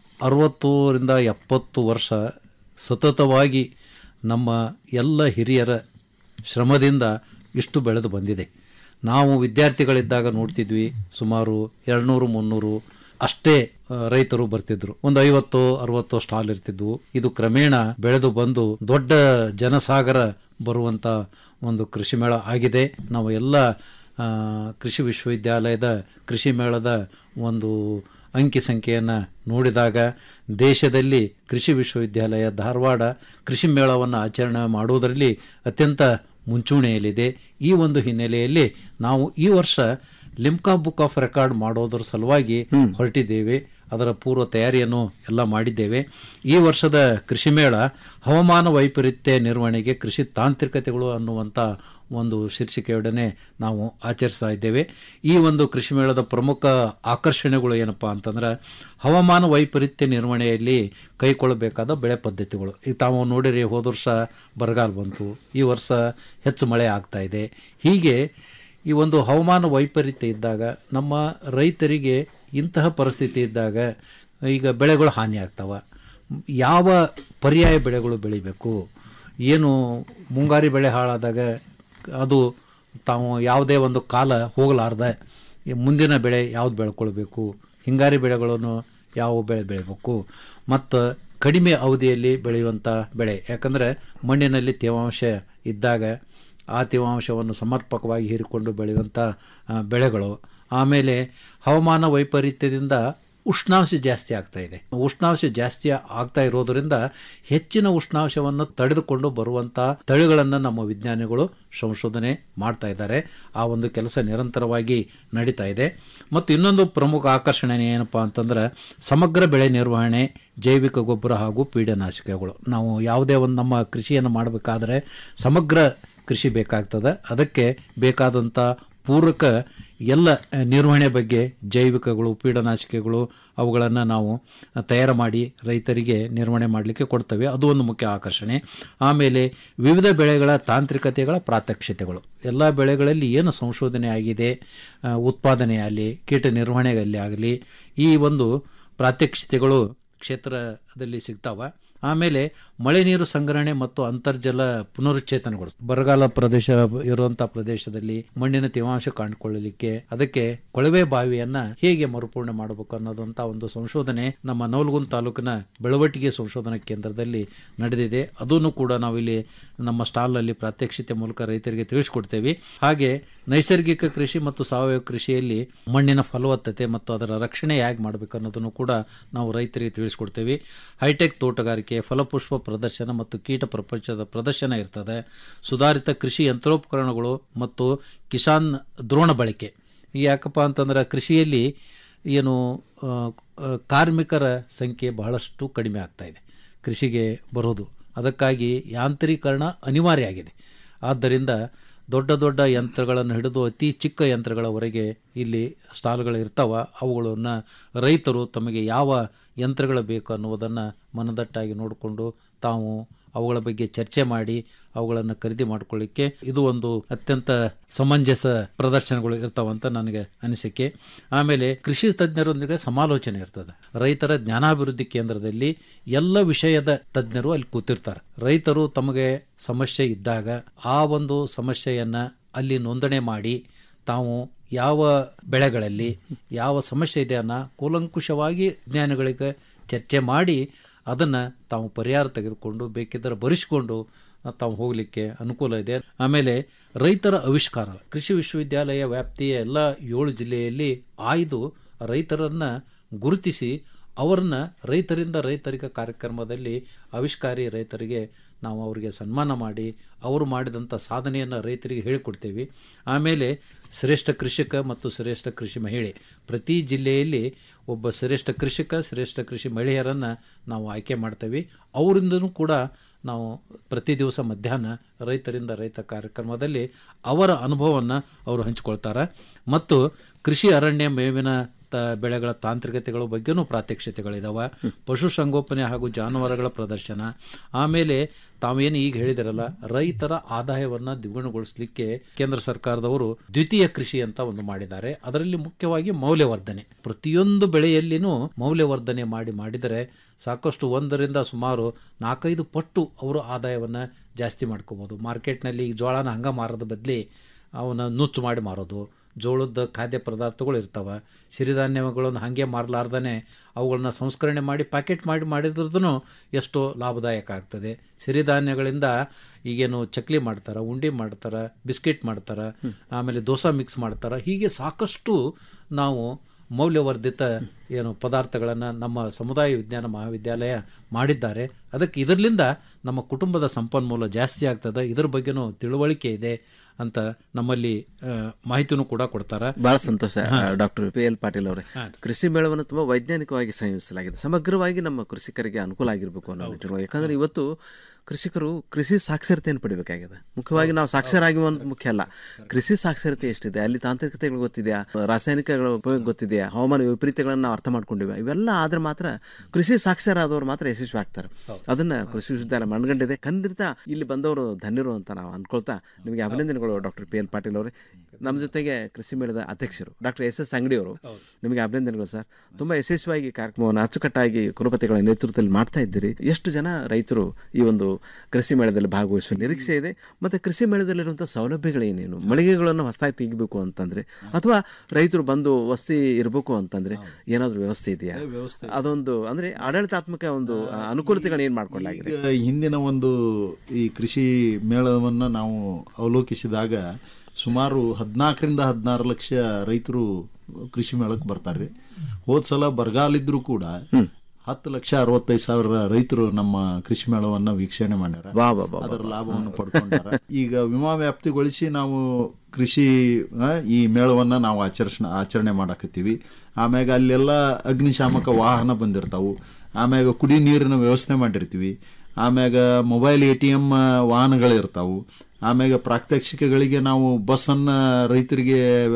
ಅರವತ್ತರಿಂದ ಎಪ್ಪತ್ತು ವರ್ಷ ಸತತವಾಗಿ ನಮ್ಮ ಎಲ್ಲ ಹಿರಿಯರ ಶ್ರಮದಿಂದ ಇಷ್ಟು ಬೆಳೆದು ಬಂದಿದೆ ನಾವು ವಿದ್ಯಾರ್ಥಿಗಳಿದ್ದಾಗ ನೋಡ್ತಿದ್ವಿ ಸುಮಾರು ಎರಡುನೂರು ಮುನ್ನೂರು ಅಷ್ಟೇ ಆ, ರೈತರು ಬರ್ತಿದ್ರು ಒಂದು ಐವತ್ತು ಅರವತ್ತು ಸ್ಟಾಲ್ ಇರ್ತಿದ್ವು ಇದು ಕ್ರಮೇಣ ಬೆಳೆದು ಬಂದು ದೊಡ್ಡ ಜನಸಾಗರ ಬರುವಂಥ ಒಂದು ಕೃಷಿ ಮೇಳ ಆಗಿದೆ ನಾವು ಎಲ್ಲ ಆ, ಕೃಷಿ ವಿಶ್ವವಿದ್ಯಾಲಯದ ಕೃಷಿ ಮೇಳದ ಒಂದು ಅಂಕಿ ಸಂಖ್ಯೆಯನ್ನು ನೋಡಿದಾಗ ದೇಶದಲ್ಲಿ ಕೃಷಿ ವಿಶ್ವವಿದ್ಯಾಲಯ ಧಾರವಾಡ ಕೃಷಿ ಮೇಳವನ್ನು ಆಚರಣೆ ಮಾಡುವುದರಲ್ಲಿ ಅತ್ಯಂತ ಮುಂಚೂಣಿಯಲ್ಲಿದೆ ಈ ಒಂದು ಹಿನ್ನೆಲೆಯಲ್ಲಿ ನಾವು ಈ ವರ್ಷ ಲಿಮ್ಕಾ ಬುಕ್ ಆಫ್ ರೆಕಾರ್ಡ್ ಮಾಡೋದ್ರ ಸಲುವಾಗಿ ಹೊರಟಿದ್ದೇವೆ ಅದರ ಪೂರ್ವ ತಯಾರಿಯನ್ನು ಎಲ್ಲ ಮಾಡಿದ್ದೇವೆ ಈ ವರ್ಷದ ಕೃಷಿ ಮೇಳ ಹವಾಮಾನ ವೈಪರೀತ್ಯ ನಿರ್ವಹಣೆಗೆ ಕೃಷಿ ತಾಂತ್ರಿಕತೆಗಳು ಅನ್ನುವಂಥ ಒಂದು ಶೀರ್ಷಿಕೆಯೊಡನೆ ನಾವು ಆಚರಿಸ್ತಾ ಇದ್ದೇವೆ ಈ ಒಂದು ಕೃಷಿ ಮೇಳದ ಪ್ರಮುಖ ಆಕರ್ಷಣೆಗಳು ಏನಪ್ಪ ಅಂತಂದ್ರೆ ಹವಾಮಾನ ವೈಪರೀತ್ಯ ನಿರ್ವಹಣೆಯಲ್ಲಿ ಕೈಗೊಳ್ಳಬೇಕಾದ ಬೆಳೆ ಪದ್ಧತಿಗಳು ಈಗ ತಾವು ನೋಡಿರಿ ಹೋದ ವರ್ಷ ಬರಗಾಲ ಬಂತು ಈ ವರ್ಷ ಹೆಚ್ಚು ಮಳೆ ಆಗ್ತಾ ಇದೆ ಹೀಗೆ ಈ ಒಂದು ಹವಾಮಾನ ವೈಪರೀತ್ಯ ಇದ್ದಾಗ ನಮ್ಮ ರೈತರಿಗೆ ಇಂತಹ ಪರಿಸ್ಥಿತಿ ಇದ್ದಾಗ ಈಗ ಬೆಳೆಗಳು ಹಾನಿ ಆಗ್ತಾವ ಯಾವ ಪರ್ಯಾಯ ಬೆಳೆಗಳು ಬೆಳಿಬೇಕು ಏನು ಮುಂಗಾರಿ ಬೆಳೆ ಹಾಳಾದಾಗ ಅದು ತಾವು ಯಾವುದೇ ಒಂದು ಕಾಲ ಹೋಗಲಾರ್ದೆ ಈ ಮುಂದಿನ ಬೆಳೆ ಯಾವ್ದು ಬೆಳ್ಕೊಳ್ಬೇಕು ಹಿಂಗಾರಿ ಬೆಳೆಗಳನ್ನು ಯಾವ ಬೆಳೆ ಬೆಳಿಬೇಕು ಮತ್ತು ಕಡಿಮೆ ಅವಧಿಯಲ್ಲಿ ಬೆಳೆಯುವಂಥ ಬೆಳೆ ಯಾಕಂದರೆ ಮಣ್ಣಿನಲ್ಲಿ ತೇವಾಂಶ ಇದ್ದಾಗ ಆ ತೇವಾಂಶವನ್ನು ಸಮರ್ಪಕವಾಗಿ ಹೀರಿಕೊಂಡು ಬೆಳೆಯುವಂಥ ಆ, ಬೆಳೆಗಳು ಆಮೇಲೆ ಹವಾಮಾನ ವೈಪರೀತ್ಯದಿಂದ ಉಷ್ಣಾಂಶ ಜಾಸ್ತಿ ಆಗ್ತಾ ಇದೆ ಉಷ್ಣಾಂಶ ಜಾಸ್ತಿ ಆಗ್ತಾ ಇರೋದರಿಂದ ಹೆಚ್ಚಿನ ಉಷ್ಣಾಂಶವನ್ನು ತಡೆದುಕೊಂಡು ಬರುವಂಥ ತಳಿಗಳನ್ನು ನಮ್ಮ ವಿಜ್ಞಾನಿಗಳು ಸಂಶೋಧನೆ ಮಾಡ್ತಾ ಇದ್ದಾರೆ ಆ ಒಂದು ಕೆಲಸ ನಿರಂತರವಾಗಿ ನಡೀತಾ ಇದೆ ಮತ್ತು ಇನ್ನೊಂದು ಪ್ರಮುಖ ಆಕರ್ಷಣೆ ಏನಪ್ಪ ಅಂತಂದ್ರೆ ಸಮಗ್ರ ಬೆಳೆ ನಿರ್ವಹಣೆ ಜೈವಿಕ ಗೊಬ್ಬರ ಹಾಗೂ ಪೀಡನಾಶಕಗಳು ನಾವು ಯಾವುದೇ ಒಂದು ನಮ್ಮ ಕೃಷಿಯನ್ನು ಮಾಡಬೇಕಾದ್ರೆ ಸಮಗ್ರ ಕೃಷಿ ಬೇಕಾಗ್ತದೆ ಅದಕ್ಕೆ ಬೇಕಾದಂಥ ಪೂರಕ ಎಲ್ಲ ಆ, ನಿರ್ವಹಣೆ ಬಗ್ಗೆ ಜೈವಿಕಗಳು ಪೀಡನಾಶಕಗಳು ಅವುಗಳನ್ನು ನಾವು ತಯಾರು ಮಾಡಿ ರೈತರಿಗೆ ನಿರ್ವಹಣೆ ಮಾಡಲಿಕ್ಕೆ ಕೊಡ್ತೇವೆ ಅದು ಒಂದು ಮುಖ್ಯ ಆಕರ್ಷಣೆ ಆಮೇಲೆ ವಿವಿಧ ಬೆಳೆಗಳ ತಾಂತ್ರಿಕತೆಗಳ ಪ್ರಾತ್ಯಕ್ಷಿತೆಗಳು ಎಲ್ಲ ಬೆಳೆಗಳಲ್ಲಿ ಏನು ಸಂಶೋಧನೆ ಆಗಿದೆ ಆ, ಉತ್ಪಾದನೆ ಆಗಲಿ ಕೀಟ ನಿರ್ವಹಣೆಯಲ್ಲಿ ಆಗಲಿ ಈ ಒಂದು ಪ್ರಾತ್ಯಕ್ಷಿತೆಗಳು ಕ್ಷೇತ್ರದಲ್ಲಿ ಸಿಗ್ತಾವ ಆಮೇಲೆ ಮಳೆ ನೀರು ಸಂಗ್ರಹಣೆ ಮತ್ತು ಅಂತರ್ಜಲ ಪುನರುಚ್ಚೇತನಗಳು ಬರಗಾಲ ಪ್ರದೇಶ ಇರುವಂತಹ ಪ್ರದೇಶದಲ್ಲಿ ಮಣ್ಣಿನ ತೇವಾಂಶ ಕಾಣ್ಕೊಳ್ಳಲಿಕ್ಕೆ ಅದಕ್ಕೆ ಕೊಳವೆ ಬಾವಿಯನ್ನ ಹೇಗೆ ಮರುಪೂರ್ಣ ಮಾಡಬೇಕು ಅನ್ನೋದಂತ ಒಂದು ಸಂಶೋಧನೆ ನಮ್ಮ ನವಲಗುಂದ ತಾಲೂಕಿನ ಬೆಳವಟಿಗೆ ಸಂಶೋಧನಾ ಕೇಂದ್ರದಲ್ಲಿ ನಡೆದಿದೆ ಅದನ್ನು ಕೂಡ ನಾವಿಲ್ಲಿ ನಮ್ಮ ಸ್ಟಾಲ್ನಲ್ಲಿ ಪ್ರಾತ್ಯಕ್ಷಿತೆ ಮೂಲಕ ರೈತರಿಗೆ ತಿಳಿಸ್ಕೊಡ್ತೇವೆ ಹಾಗೆ ನೈಸರ್ಗಿಕ ಕೃಷಿ ಮತ್ತು ಸಾವಯವ ಕೃಷಿಯಲ್ಲಿ ಮಣ್ಣಿನ ಫಲವತ್ತತೆ ಮತ್ತು ಅದರ ರಕ್ಷಣೆ ಹೇಗೆ ಮಾಡಬೇಕು ಅನ್ನೋದನ್ನು ಕೂಡ ನಾವು ರೈತರಿಗೆ ತಿಳಿಸ್ಕೊಡ್ತೇವೆ ಹೈಟೆಕ್ ತೋಟಗಾರಿಕೆ ಫಲಪುಷ್ಪ ಪ್ರದರ್ಶನ ಮತ್ತು ಕೀಟ ಪ್ರಪಂಚದ ಪ್ರದರ್ಶನ ಇರ್ತದೆ ಸುಧಾರಿತ ಕೃಷಿ ಯಂತ್ರೋಪಕರಣಗಳು ಮತ್ತು ಕಿಸಾನ್ ದ್ರೋಣ ಬಳಕೆ ಈ ಯಾಕಪ್ಪ ಅಂತಂದ್ರೆ ಕೃಷಿಯಲ್ಲಿ ಏನು ಆ, ಆ, ಕಾರ್ಮಿಕರ ಸಂಖ್ಯೆ ಬಹಳಷ್ಟು ಕಡಿಮೆ ಆಗ್ತಾ ಇದೆ ಕೃಷಿಗೆ ಬರೋದು ಅದಕ್ಕಾಗಿ ಯಾಂತ್ರೀಕರಣ ಅನಿವಾರ್ಯ ಆಗಿದೆ ಆದ್ದರಿಂದ ದೊಡ್ಡ ದೊಡ್ಡ ಯಂತ್ರಗಳನ್ನು ಹಿಡಿದು ಅತಿ ಚಿಕ್ಕ ಯಂತ್ರಗಳವರೆಗೆ ಇಲ್ಲಿ ಸ್ಟಾಲ್ಗಳು ಇರ್ತಾವ ಅವುಗಳನ್ನು ರೈತರು ತಮಗೆ ಯಾವ ಯಂತ್ರಗಳು ಬೇಕು ಅನ್ನುವುದನ್ನು ಮನದಟ್ಟಾಗಿ ನೋಡಿಕೊಂಡು ತಾವು ಅವುಗಳ ಬಗ್ಗೆ ಚರ್ಚೆ ಮಾಡಿ ಅವುಗಳನ್ನು ಖರೀದಿ ಮಾಡ್ಕೊಳ್ಳಿಕ್ಕೆ ಇದು ಒಂದು ಅತ್ಯಂತ ಸಮಂಜಸ ಪ್ರದರ್ಶನಗಳು ಇರ್ತಾವಂತ ನನಗೆ ಅನಿಸಿಕೆ ಆಮೇಲೆ ಕೃಷಿ ತಜ್ಞರೊಂದಿಗೆ ಸಮಾಲೋಚನೆ ಇರ್ತದೆ ರೈತರ ಜ್ಞಾನಾಭಿವೃದ್ಧಿ ಕೇಂದ್ರದಲ್ಲಿ ಎಲ್ಲ ವಿಷಯದ ತಜ್ಞರು ಅಲ್ಲಿ ಕೂತಿರ್ತಾರೆ ರೈತರು ತಮಗೆ ಸಮಸ್ಯೆ ಇದ್ದಾಗ ಆ ಒಂದು ಸಮಸ್ಯೆಯನ್ನ ಅಲ್ಲಿ ನೋಂದಣಿ ಮಾಡಿ ತಾವು ಯಾವ ಬೆಳೆಗಳಲ್ಲಿ ಯಾವ ಸಮಸ್ಯೆ ಇದೆ ಅನ್ನೋ ಕೂಲಂಕುಷವಾಗಿ ಜ್ಞಾನಿಗಳಿಗೆ ಚರ್ಚೆ ಮಾಡಿ ಅದನ್ನು ತಾವು ಪರಿಹಾರ ತೆಗೆದುಕೊಂಡು ಬೇಕಿದ್ದರೆ ಭರಿಸಿಕೊಂಡು ತಾವು ಹೋಗಲಿಕ್ಕೆ ಅನುಕೂಲ ಇದೆ ಆಮೇಲೆ ರೈತರ ಆವಿಷ್ಕಾರ ಕೃಷಿ ವಿಶ್ವವಿದ್ಯಾಲಯ ವ್ಯಾಪ್ತಿಯ ಎಲ್ಲ ಏಳು ಜಿಲ್ಲೆಯಲ್ಲಿ ಆಯ್ದು ರೈತರನ್ನು ಗುರುತಿಸಿ ಅವರನ್ನ ರೈತರಿಂದ ರೈತರಿಗ ಕಾರ್ಯಕ್ರಮದಲ್ಲಿ ಆವಿಷ್ಕಾರಿ ರೈತರಿಗೆ ನಾವು ಅವರಿಗೆ ಸನ್ಮಾನ ಮಾಡಿ ಅವರು ಮಾಡಿದಂಥ ಸಾಧನೆಯನ್ನು ರೈತರಿಗೆ ಹೇಳಿಕೊಡ್ತೇವೆ ಆಮೇಲೆ ಶ್ರೇಷ್ಠ ಕೃಷಿಕ ಮತ್ತು ಶ್ರೇಷ್ಠ ಕೃಷಿ ಮಹಿಳೆ ಪ್ರತಿ ಜಿಲ್ಲೆಯಲ್ಲಿ ಒಬ್ಬ ಶ್ರೇಷ್ಠ ಕೃಷಿಕ ಶ್ರೇಷ್ಠ ಕೃಷಿ ಮಹಿಳೆಯರನ್ನು ನಾವು ಆಯ್ಕೆ ಮಾಡ್ತೇವೆ ಅವರಿಂದನೂ ಕೂಡ ನಾವು ಪ್ರತಿ ದಿವಸ ಮಧ್ಯಾಹ್ನ ರೈತರಿಂದ ರೈತ ಕಾರ್ಯಕ್ರಮದಲ್ಲಿ ಅವರ ಅನುಭವವನ್ನು ಅವರು ಹಂಚಿಕೊಳ್ತಾರೆ ಮತ್ತು ಕೃಷಿ ಅರಣ್ಯ ಮೇವಿನ ತ ಬೆಳೆಗಳ ತಾಂತ್ರಿಕತೆಗಳ ಬಗ್ಗೆನೂ ಪ್ರಾತ್ಯಕ್ಷಿತೆಗಳಿದಾವೆ ಪಶುಸಂಗೋಪನೆ ಹಾಗೂ ಜಾನುವಾರುಗಳ ಪ್ರದರ್ಶನ ಆಮೇಲೆ ತಾವೇನು ಈಗ ಹೇಳಿದಿರಲ್ಲ ರೈತರ ಆದಾಯವನ್ನು ದ್ವಿಗುಣಗೊಳಿಸಲಿಕ್ಕೆ ಕೇಂದ್ರ ಸರ್ಕಾರದವರು ದ್ವಿತೀಯ ಕೃಷಿ ಅಂತ ಒಂದು ಮಾಡಿದ್ದಾರೆ ಅದರಲ್ಲಿ ಮುಖ್ಯವಾಗಿ ಮೌಲ್ಯವರ್ಧನೆ ಪ್ರತಿಯೊಂದು ಬೆಳೆಯಲ್ಲಿನೂ ಮೌಲ್ಯವರ್ಧನೆ ಮಾಡಿ ಮಾಡಿದರೆ ಸಾಕಷ್ಟು ಒಂದರಿಂದ ಸುಮಾರು ನಾಲ್ಕೈದು ಪಟ್ಟು ಅವರು ಆದಾಯವನ್ನು ಜಾಸ್ತಿ ಮಾಡ್ಕೋಬೋದು ಮಾರ್ಕೆಟ್ನಲ್ಲಿ ಈಗ ಜೋಳನ ಹಂಗ ಮಾರೋದ ಬದಲಿ ಅವನ್ನ ನುಚ್ಚು ಮಾಡಿ ಮಾರೋದು ಜೋಳದ ಖಾದ್ಯ ಪದಾರ್ಥಗಳು ಇರ್ತವೆ ಸಿರಿಧಾನ್ಯಗಳನ್ನು ಹಾಗೆ ಮಾರಲಾರ್ದೇ ಅವುಗಳನ್ನ ಸಂಸ್ಕರಣೆ ಮಾಡಿ ಪ್ಯಾಕೆಟ್ ಮಾಡಿ ಮಾಡಿದ್ರದ್ದು ಎಷ್ಟೋ ಲಾಭದಾಯಕ ಆಗ್ತದೆ ಸಿರಿಧಾನ್ಯಗಳಿಂದ ಈಗೇನು ಚಕ್ಲಿ ಮಾಡ್ತಾರೆ ಉಂಡೆ ಮಾಡ್ತಾರೆ ಬಿಸ್ಕೆಟ್ ಮಾಡ್ತಾರೆ ಆಮೇಲೆ ದೋಸೆ ಮಿಕ್ಸ್ ಮಾಡ್ತಾರೆ ಹೀಗೆ ಸಾಕಷ್ಟು ನಾವು ಮೌಲ್ಯವರ್ಧಿತ ಏನು ಪದಾರ್ಥಗಳನ್ನು ನಮ್ಮ ಸಮುದಾಯ ವಿಜ್ಞಾನ ಮಹಾವಿದ್ಯಾಲಯ ಮಾಡಿದ್ದಾರೆ ಅದಕ್ಕೆ ಇದರಿಂದ ನಮ್ಮ ಕುಟುಂಬದ ಸಂಪನ್ಮೂಲ ಜಾಸ್ತಿ ಆಗ್ತದೆ ಇದ್ರ ಬಗ್ಗೆನೂ ತಿಳುವಳಿಕೆ ಇದೆ ಅಂತ ನಮ್ಮಲ್ಲಿ ಆ, ಮಾಹಿತಿನೂ ಕೂಡ ಕೊಡ್ತಾರೆ ಬಹಳ ಸಂತೋಷ ಡಾಕ್ಟರ್ ಪಿ ಎಲ್ ಪಾಟೀಲ್ ಅವರೇ ಕೃಷಿ ಮೇಳವನ್ನು ತುಂಬಾ ವೈಜ್ಞಾನಿಕವಾಗಿ ಸಂಯೋಜಿಸಲಾಗಿದೆ ಸಮಗ್ರವಾಗಿ ನಮ್ಮ ಕೃಷಿಕರಿಗೆ ಅನುಕೂಲ ಆಗಿರಬೇಕು ಅನ್ನೋ ನಿಟ್ಟಿನೊಳಗೆ ಯಾಕಂದ್ರೆ ಇವತ್ತು ಕೃಷಿಕರು ಕೃಷಿ ಸಾಕ್ಷರತೆಯನ್ನು ಪಡಿಬೇಕಾಗಿದೆ ಮುಖ್ಯವಾಗಿ ನಾವು ಸಾಕ್ಷರ ಆಗಿ ಒಂದು ಮುಖ್ಯ ಅಲ್ಲ ಕೃಷಿ ಸಾಕ್ಷರತೆ ಎಷ್ಟಿದೆ ಅಲ್ಲಿ ತಾಂತ್ರಿಕತೆಗಳು ಗೊತ್ತಿದೆಯಾ ರಾಸಾಯನಿಕಗಳ ಉಪಯೋಗ ಗೊತ್ತಿದೆಯಾ ಹವಾಮಾನ ವಿಪರೀತಗಳನ್ನು ನಾವು ಅರ್ಥ ಮಾಡ್ಕೊಂಡಿವೆ ಇವೆಲ್ಲ ಆದ್ರೆ ಮಾತ್ರ ಕೃಷಿ ಸಾಕ್ಷರ ಆದವರು ಮಾತ್ರ ಯಶಸ್ವಿ ಆಗ್ತಾರೆ ಅದನ್ನ ಕೃಷಿ ವಿಶ್ವವಿದ್ಯಾಲಯ ಮನಗಂಡಿದೆ ಖಂಡಿತ ಇಲ್ಲಿ ಬಂದವರು ಧನ್ಯರು ಅಂತ ನಾವು ಅನ್ಕೊಳ್ತಾ ನಿಮಗೆ ಅಭಿನಂದನೆಗಳು ಡಾಕ್ಟರ್ ಪಿ ಎಲ್ ಪಾಟೀಲ್ ಅವರೇ ನಮ್ಮ ಜೊತೆಗೆ ಕೃಷಿ ಮೇಳದ ಅಧ್ಯಕ್ಷರು ಡಾಕ್ಟರ್ ಎಸ್ ಎಸ್ ಅಂಗಡಿ ಅವರು ನಿಮಗೆ ಅಭಿನಂದನೆಗಳು ಸರ್ ತುಂಬಾ ಯಶಸ್ವಿಯಾಗಿ ಕಾರ್ಯಕ್ರಮವನ್ನು ಅಚ್ಚುಕಟ್ಟಾಗಿ ಕುಲಪತಿಗಳ ನೇತೃತ್ವದಲ್ಲಿ ಮಾಡ್ತಾ ಇದ್ದೀರಿ ಎಷ್ಟು ಜನ ರೈತರು ಈ ಒಂದು ಕೃಷಿ ಮೇಳದಲ್ಲಿ ಭಾಗವಹಿಸುವ ನಿರೀಕ್ಷೆ ಇದೆ ಮತ್ತೆ ಕೃಷಿ ಮೇಳದಲ್ಲಿರುವಂತಹ ಸೌಲಭ್ಯಗಳೇನೇನು ಮಳಿಗೆಗಳನ್ನು ಹೊಸದಾಗಿ ತೆಗಿಬೇಕು ಅಂತಂದ್ರೆ ಅಥವಾ ರೈತರು ಬಂದು ವಸ್ತಿ ಇರಬೇಕು ಅಂತಂದ್ರೆ ಏನಾದರೂ ವ್ಯವಸ್ಥೆ ಇದೆಯಾ ಅದೊಂದು ಅಂದ್ರೆ ಆಡಳಿತಾತ್ಮಕ ಒಂದು ಆ, ಅನುಕೂಲತೆಗಳನ್ನ ಏನ್ ಮಾಡ್ಕೊಳ್ಳಲಾಗಿದೆ ಈಗ ಹಿಂದಿನ ಒಂದು ಈ ಕೃಷಿ ಮೇಳವನ್ನು ನಾವು ಅವಲೋಕಿಸಿದಾಗ ಸುಮಾರು ಹದಿನಾಲ್ಕರಿಂದ ಹದಿನಾರು ಲಕ್ಷ ರೈತರು ಕೃಷಿ ಮೇಳಕ್ಕೆ ಬರ್ತಾರೆ ಹೋದ ಸಲ ಬರಗಾಲಿದ್ರು ಕೂಡ ಹತ್ತು ಲಕ್ಷ ಅರವತ್ತೈದು ಸಾವಿರ ರೈತರು ನಮ್ಮ ಕೃಷಿ ಮೇಳವನ್ನ ವೀಕ್ಷಣೆ ಮಾಡ್ಯಾರ ವಾ ವಾ ವಾ ಅದರ ಲಾಭವನ್ನು ಪಡ್ಕೊಂಡಾರ ಈಗ ವಿಮಾ ವ್ಯಾಪ್ತಿಗೊಳಿಸಿ ನಾವು ಕೃಷಿ ಆ, ಈ ಮೇಳವನ್ನ ನಾವು ಆಚರಿಸ ಆಚರಣೆ ಮಾಡಾಕತ್ತೀವಿ ಆಮ್ಯಾಗ ಅಲ್ಲೆಲ್ಲ ಅಗ್ನಿಶಾಮಕ ವಾಹನ ಬಂದಿರ್ತಾವು ಆಮ್ಯಾಗ ಕುಡಿ ನೀರಿನ ವ್ಯವಸ್ಥೆ ಮಾಡಿರ್ತೀವಿ ಆಮ್ಯಾಗ ಮೊಬೈಲ್ ಎ ಟಿ ಎಮ್ ವಾಹನಗಳು ಇರ್ತಾವು ಆಮ್ಯಾಗ ಪ್ರಾತ್ಯಕ್ಷಿಕೆಗಳಿಗೆ ನಾವು ಬಸ್ಸನ್ನು ರೈತರಿಗೆ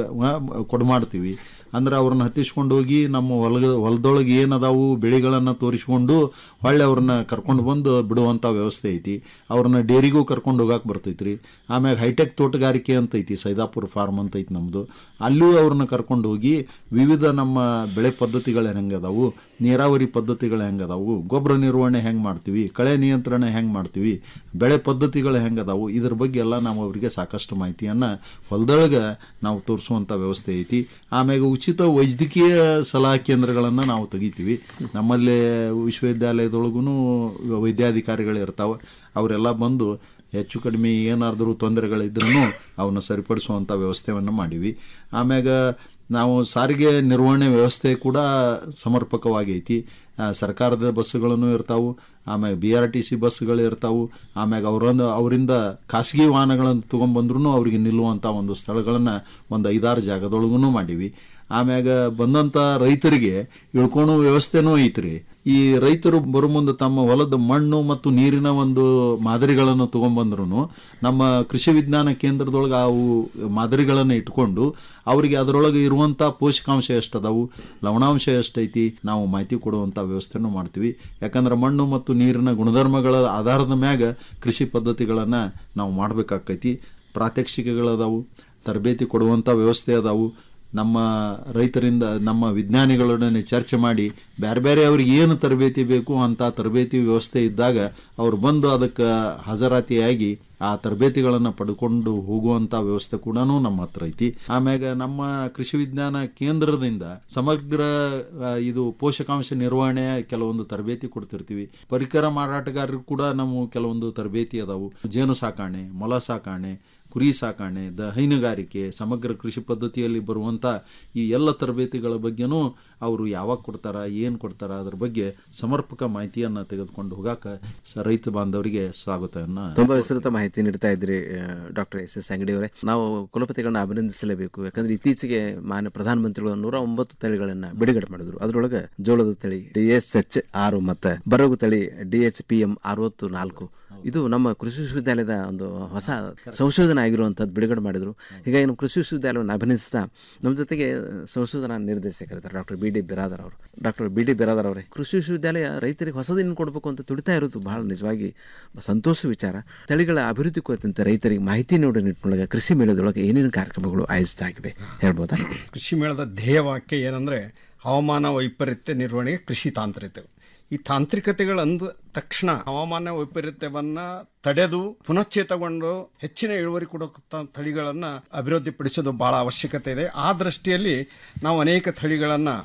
ಕೊಡು ಮಾಡ್ತೀವಿ ಅಂದ್ರೆ ಅವ್ರನ್ನ ಹತ್ತಿಸ್ಕೊಂಡು ಹೋಗಿ ನಮ್ಮ ಹೊಲದ ಹೊಲದೊಳಗೆ ಏನದಾವು ಬೆಳೆಗಳನ್ನು ತೋರಿಸ್ಕೊಂಡು ಹೊಳ್ಳಿ ಅವ್ರನ್ನ ಕರ್ಕೊಂಡು ಬಂದು ಬಿಡುವಂಥ ವ್ಯವಸ್ಥೆ ಐತಿ ಅವ್ರನ್ನ ಡೇರಿಗೂ ಕರ್ಕೊಂಡು ಹೋಗಕ್ಕೆ ಬರ್ತೈತ್ರಿ ಆಮ್ಯಾಗ ಹೈಟೆಕ್ ತೋಟಗಾರಿಕೆ ಅಂತ ಐತಿ ಸೈದಾಪುರ ಫಾರ್ಮ್ ಅಂತ ಐತಿ ನಮ್ಮದು ಅಲ್ಲೂ ಅವ್ರನ್ನ ಕರ್ಕೊಂಡು ಹೋಗಿ ವಿವಿಧ ನಮ್ಮ ಬೆಳೆ ಪದ್ಧತಿಗಳು ಹೆಂಗದಾವು ನೀರಾವರಿ ಪದ್ಧತಿಗಳು ಹೆಂಗದಾವು ಗೊಬ್ಬರ ನಿರ್ವಹಣೆ ಹೆಂಗೆ ಮಾಡ್ತೀವಿ ಕಳೆ ನಿಯಂತ್ರಣ ಹೆಂಗೆ ಮಾಡ್ತೀವಿ ಬೆಳೆ ಪದ್ಧತಿಗಳು ಹೆಂಗದಾವು ಇದ್ರ ಬಗ್ಗೆ ಎಲ್ಲ ನಾವು ಅವರಿಗೆ ಸಾಕಷ್ಟು ಮಾಹಿತಿಯನ್ನು ಹೊಲದೊಳಗೆ ನಾವು ತೋರಿಸುವಂಥ ವ್ಯವಸ್ಥೆ ಐತಿ ಆಮ್ಯಾಗ ಉಚಿತ ವೈದ್ಯಕೀಯ ಸಲಹಾ ಕೇಂದ್ರಗಳನ್ನು ನಾವು ತೆಗಿತೀವಿ ನಮ್ಮಲ್ಲಿ ವಿಶ್ವವಿದ್ಯಾಲಯದೊಳಗೂ ವೈದ್ಯಾಧಿಕಾರಿಗಳು ಇರ್ತಾವೆ ಅವರೆಲ್ಲ ಬಂದು ಹೆಚ್ಚು ಕಡಿಮೆ ಏನಾದರೂ ತೊಂದರೆಗಳಿದ್ರೂ ಅವನ್ನ ಸರಿಪಡಿಸುವಂಥ ವ್ಯವಸ್ಥೆಯನ್ನು ಮಾಡೀವಿ ಆಮ್ಯಾಗ ನಾವು ಸಾರಿಗೆ ನಿರ್ವಹಣೆ ವ್ಯವಸ್ಥೆ ಕೂಡ ಸಮರ್ಪಕವಾಗೈತಿ ಆ, ಸರ್ಕಾರದ ಬಸ್ಸುಗಳನ್ನು ಇರ್ತಾವು ಆಮ್ಯಾಗ ಬಿ ಆರ್ ಟಿ ಸಿ ಬಸ್ಸುಗಳು ಇರ್ತಾವು ಆಮ್ಯಾಗ ಅವರೊಂದು ಅವರಿಂದ ಖಾಸಗಿ ವಾಹನಗಳನ್ನು ತೊಗೊಂಬಂದ್ರೂ ಅವರಿಗೆ ನಿಲ್ಲುವಂಥ ಒಂದು ಸ್ಥಳಗಳನ್ನು ಒಂದು ಐದಾರು ಜಾಗದೊಳಗೂ ಮಾಡೀವಿ ಆಮ್ಯಾಗ ಬಂದಂಥ ರೈತರಿಗೆ ಇಳ್ಕೊಳೋ ವ್ಯವಸ್ಥೆನೂ ಐತ್ರಿ ಈ ರೈತರು ಬರೋ ಮುಂದೆ ತಮ್ಮ ಹೊಲದ ಮಣ್ಣು ಮತ್ತು ನೀರಿನ ಒಂದು ಮಾದರಿಗಳನ್ನು ತೊಗೊಂಬಂದ್ರು ನಮ್ಮ ಕೃಷಿ ವಿಜ್ಞಾನ ಕೇಂದ್ರದೊಳಗೆ ಅವು ಮಾದರಿಗಳನ್ನು ಇಟ್ಕೊಂಡು ಅವರಿಗೆ ಅದರೊಳಗೆ ಇರುವಂಥ ಪೋಷಕಾಂಶ ಎಷ್ಟದಾವು ಲವಣಾಂಶ ಎಷ್ಟೈತಿ ನಾವು ಮಾಹಿತಿ ಕೊಡುವಂಥ ವ್ಯವಸ್ಥೆನೂ ಮಾಡ್ತೀವಿ ಯಾಕಂದ್ರೆ ಮಣ್ಣು ಮತ್ತು ನೀರಿನ ಗುಣಧರ್ಮಗಳ ಆಧಾರದ ಮ್ಯಾಗ ಕೃಷಿ ಪದ್ಧತಿಗಳನ್ನು ನಾವು ಮಾಡಬೇಕಾಕೈತಿ ಪ್ರಾತ್ಯಕ್ಷಿಕೆಗಳದಾವು ತರಬೇತಿ ಕೊಡುವಂಥ ವ್ಯವಸ್ಥೆ ಅದಾವು ನಮ್ಮ ರೈತರಿಂದ ನಮ್ಮ ವಿಜ್ಞಾನಿಗಳೊಡನೆ ಚರ್ಚೆ ಮಾಡಿ ಬೇರೆ ಬೇರೆ ಅವ್ರಿಗೆ ಏನು ತರಬೇತಿ ಬೇಕು ಅಂತ ತರಬೇತಿ ವ್ಯವಸ್ಥೆ ಇದ್ದಾಗ ಅವ್ರು ಬಂದು ಅದಕ್ಕೆ ಹಾಜರಾತಿಯಾಗಿ ಆ ತರಬೇತಿಗಳನ್ನು ಪಡ್ಕೊಂಡು ಹೋಗುವಂತ ವ್ಯವಸ್ಥೆ ಕೂಡ ನಮ್ಮ ಹತ್ರ ಐತಿ ಆಮ್ಯಾಗ ನಮ್ಮ ಕೃಷಿ ವಿಜ್ಞಾನ ಕೇಂದ್ರದಿಂದ ಸಮಗ್ರ ಆ, ಇದು ಪೋಷಕಾಂಶ ನಿರ್ವಹಣೆ ಕೆಲವೊಂದು ತರಬೇತಿ ಕೊಡ್ತಿರ್ತೀವಿ ಪರಿಕರ ಮಾರಾಟಗಾರರು ಕೂಡ ನಾವು ಕೆಲವೊಂದು ತರಬೇತಿ ಅದಾವು ಜೇನು ಸಾಕಾಣೆ ಮೊಲ ಸಾಕಾಣೆ ಕುರಿ ಸಾಕಾಣೆ ದ ಹೈನುಗಾರಿಕೆ ಸಮಗ್ರ ಕೃಷಿ ಪದ್ಧತಿಯಲ್ಲಿ ಬರುವಂಥ ಈ ಎಲ್ಲ ತರಬೇತಿಗಳ ಬಗ್ಗೆನೂ ಅವರು ಯಾವಾಗ ಕೊಡ್ತಾರ ಏನು ಕೊಡ್ತಾರ ಅದ್ರ ಬಗ್ಗೆ ಸಮರ್ಪಕ ಮಾಹಿತಿಯನ್ನು ತೆಗೆದುಕೊಂಡು ಹೋಗಾಕ ಸ ರೈತ ಬಾಂಧವರಿಗೆ ಸ್ವಾಗತವನ್ನು ತುಂಬಾ ವಿಸ್ತೃತ ಮಾಹಿತಿ ನೀಡ್ತಾ ಇದ್ರಿ ಡಾಕ್ಟರ್ ಎಸ್ ಎಸ್ ಅಂಗಡಿ ಅವರೇ ನಾವು ಕುಲಪತಿಗಳನ್ನ ಅಭಿನಂದಿಸಲೇಬೇಕು ಯಾಕಂದ್ರೆ ಇತ್ತೀಚೆಗೆ ಮಾನ್ಯ ಪ್ರಧಾನಮಂತ್ರಿಗಳು ನೂರ ಒಂಬತ್ತು ತಳಿಗಳನ್ನ ಬಿಡುಗಡೆ ಮಾಡಿದ್ರು ಅದ್ರೊಳಗೆ ಜೋಳದ ತಳಿ ಡಿ ಎಸ್ ಎಚ್ ಆರು ಮತ್ತೆ ಬರಗು ತಳಿ ಡಿ ಎಚ್ ಪಿ ಎಂ ಅರವತ್ತು ನಾಲ್ಕು ಇದು ನಮ್ಮ ಕೃಷಿ ವಿಶ್ವವಿದ್ಯಾಲಯದ ಒಂದು ಹೊಸ ಸಂಶೋಧನೆ ಆಗಿರುವಂಥದ್ದು ಬಿಡುಗಡೆ ಮಾಡಿದ್ರು ಹೀಗಾಗಿ ನಮ್ಮ ಕೃಷಿ ವಿಶ್ವವಿದ್ಯಾಲಯವನ್ನು ಅಭಿನಂದಿಸ್ತಾ ನಮ್ಮ ಜೊತೆಗೆ ಸಂಶೋಧನಾ ನಿರ್ದೇಶಕರಿದ್ದಾರೆ ಡಾಕ್ಟರ್ ಬಿ ಡಿ ಬಿರಾದರ್ ಅವರು ಡಾಕ್ಟರ್ ಬಿ ಡಿ ಬಿರಾದರ್ ಅವರೇ ಕೃಷಿ ವಿಶ್ವವಿದ್ಯಾಲಯ ರೈತರಿಗೆ ಹೊಸದೇನು ಕೊಡಬೇಕು ಅಂತ ತುಡಿತಾ ಇರೋದು ಬಹಳ ನಿಜವಾಗಿ ಸಂತೋಷ ವಿಚಾರ ತಳಿಗಳ ಅಭಿವೃದ್ಧಿ ಕುರಿತಂತೆ ರೈತರಿಗೆ ಮಾಹಿತಿ ನೀಡೋ ನಿಟ್ಟಿನೊಳಗೆ ಕೃಷಿ ಮೇಳದೊಳಗೆ ಏನೇನು ಕಾರ್ಯಕ್ರಮಗಳು ಆಯೋಜಿತ ಆಗಿವೆ ಹೇಳ್ಬೋದಾ ಕೃಷಿ ಮೇಳದ ಧ್ಯೇಯವಾಕ್ಯ ಏನಂದರೆ ಹವಾಮಾನ ವೈಪರೀತ್ಯ ನಿರ್ವಹಣೆಗೆ ಕೃಷಿ ತಾಂತ್ರಿಕತೆ ಈ ತಾಂತ್ರಿಕತೆಗಳಂದ ತಕ್ಷಣ ಹವಾಮಾನ ವೈಪರೀತ್ಯವನ್ನು ತಡೆದು ಪುನಶ್ಚೇತಗೊಂಡು ಹೆಚ್ಚಿನ ಇಳುವರಿ ಕೊಡುವಂಥ ತಳಿಗಳನ್ನು ಅಭಿವೃದ್ಧಿಪಡಿಸೋದು ಭಾಳ ಅವಶ್ಯಕತೆ ಇದೆ ಆ ದೃಷ್ಟಿಯಲ್ಲಿ ನಾವು ಅನೇಕ ತಳಿಗಳನ್ನು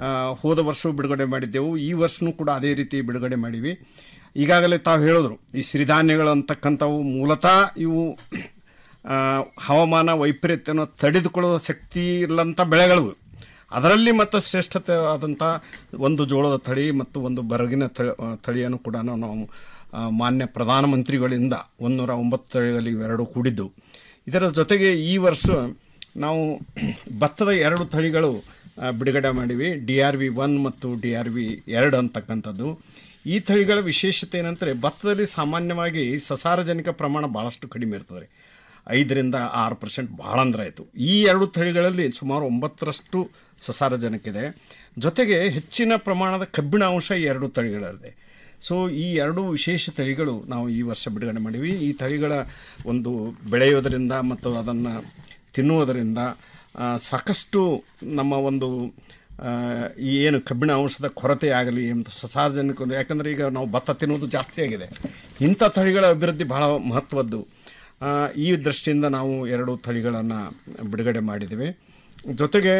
ಹೋದ ವರ್ಷವೂ ಬಿಡುಗಡೆ ಮಾಡಿದ್ದೆವು ಈ ವರ್ಷನೂ ಕೂಡ ಅದೇ ರೀತಿ ಬಿಡುಗಡೆ ಮಾಡಿವಿ ಈಗಾಗಲೇ ತಾವು ಹೇಳಿದ್ರು ಈ ಸಿರಿಧಾನ್ಯಗಳು ಅಂತಕ್ಕಂಥವು ಮೂಲತಃ ಇವು ಆ, ಹವಾಮಾನ ವೈಪರೀತ್ಯನ ತಡೆದುಕೊಳ್ಳುವ ಶಕ್ತಿ ಇಲ್ಲಂಥ ಬೆಳೆಗಳು ಅದರಲ್ಲಿ ಮತ್ತು ಶ್ರೇಷ್ಠತೆ ಆದಂಥ ಒಂದು ಜೋಳದ ತಳಿ ಮತ್ತು ಒಂದು ಬರಗಿನ ತಳಿ ಆ, ತಳಿಯನ್ನು ಕೂಡ ನಾವು ಆ, ಮಾನ್ಯ ಪ್ರಧಾನಮಂತ್ರಿಗಳಿಂದ ಒಂದೂರ ಒಂಬತ್ತು ತಳಿಗಳಲ್ಲಿ ಇವೆರಡು ಕೂಡಿದ್ದು ಇದರ ಜೊತೆಗೆ ಈ ವರ್ಷ ನಾವು ಭತ್ತದ ಎರಡು ತಳಿಗಳು ಆ, ಬಿಡುಗಡೆ ಮಾಡಿವಿ ಡಿ ಆರ್ ವಿ ಒನ್ ಮತ್ತು ಡಿ ಆರ್ ವಿ ಎರಡು ಅಂತಕ್ಕಂಥದ್ದು ಈ ತಳಿಗಳ ವಿಶೇಷತೆ ಏನಂದರೆ ಭತ್ತದಲ್ಲಿ ಸಾಮಾನ್ಯವಾಗಿ ಸಸಾರಜನಕ ಪ್ರಮಾಣ ಭಾಳಷ್ಟು ಕಡಿಮೆ ಇರ್ತದೆ ರೀ ಐದರಿಂದ ಆರು ಪರ್ಸೆಂಟ್ ಭಾಳ ಅಂದ್ರೆ ಆಯಿತು ಈ ಎರಡು ತಳಿಗಳಲ್ಲಿ ಸುಮಾರು ಒಂಬತ್ತರಷ್ಟು ಸಸಾರಜನಕ ಇದೆ ಜೊತೆಗೆ ಹೆಚ್ಚಿನ ಪ್ರಮಾಣದ ಕಬ್ಬಿಣ ಅಂಶ ಈ ಎರಡು ತಳಿಗಳಲ್ಲಿದೆ ಸೊ ಈ ಎರಡು ವಿಶೇಷ ತಳಿಗಳು ನಾವು ಈ ವರ್ಷ ಬಿಡುಗಡೆ ಮಾಡಿವಿ ಈ ತಳಿಗಳ ಒಂದು ಬೆಳೆಯೋದರಿಂದ ಮತ್ತು ಅದನ್ನು ತಿನ್ನುವುದರಿಂದ ಆ, ಸಾಕಷ್ಟು ನಮ್ಮ ಒಂದು ಆ, ಈ ಏನು ಕಬ್ಬಿಣ ಅಂಶದ ಕೊರತೆ ಆಗಲಿ ಮತ್ತು ಸಸಾರ್ಜನಕ ಯಾಕಂದರೆ ಈಗ ನಾವು ಭತ್ತ ತಿನ್ನುವುದು ಜಾಸ್ತಿ ಆಗಿದೆ ಇಂಥ ತಳಿಗಳ ಅಭಿವೃದ್ಧಿ ಬಹಳ ಮಹತ್ವದ್ದು ಆ, ಈ ದೃಷ್ಟಿಯಿಂದ ನಾವು ಎರಡು ತಳಿಗಳನ್ನು ಬಿಡುಗಡೆ ಮಾಡಿದ್ದೀವಿ ಜೊತೆಗೆ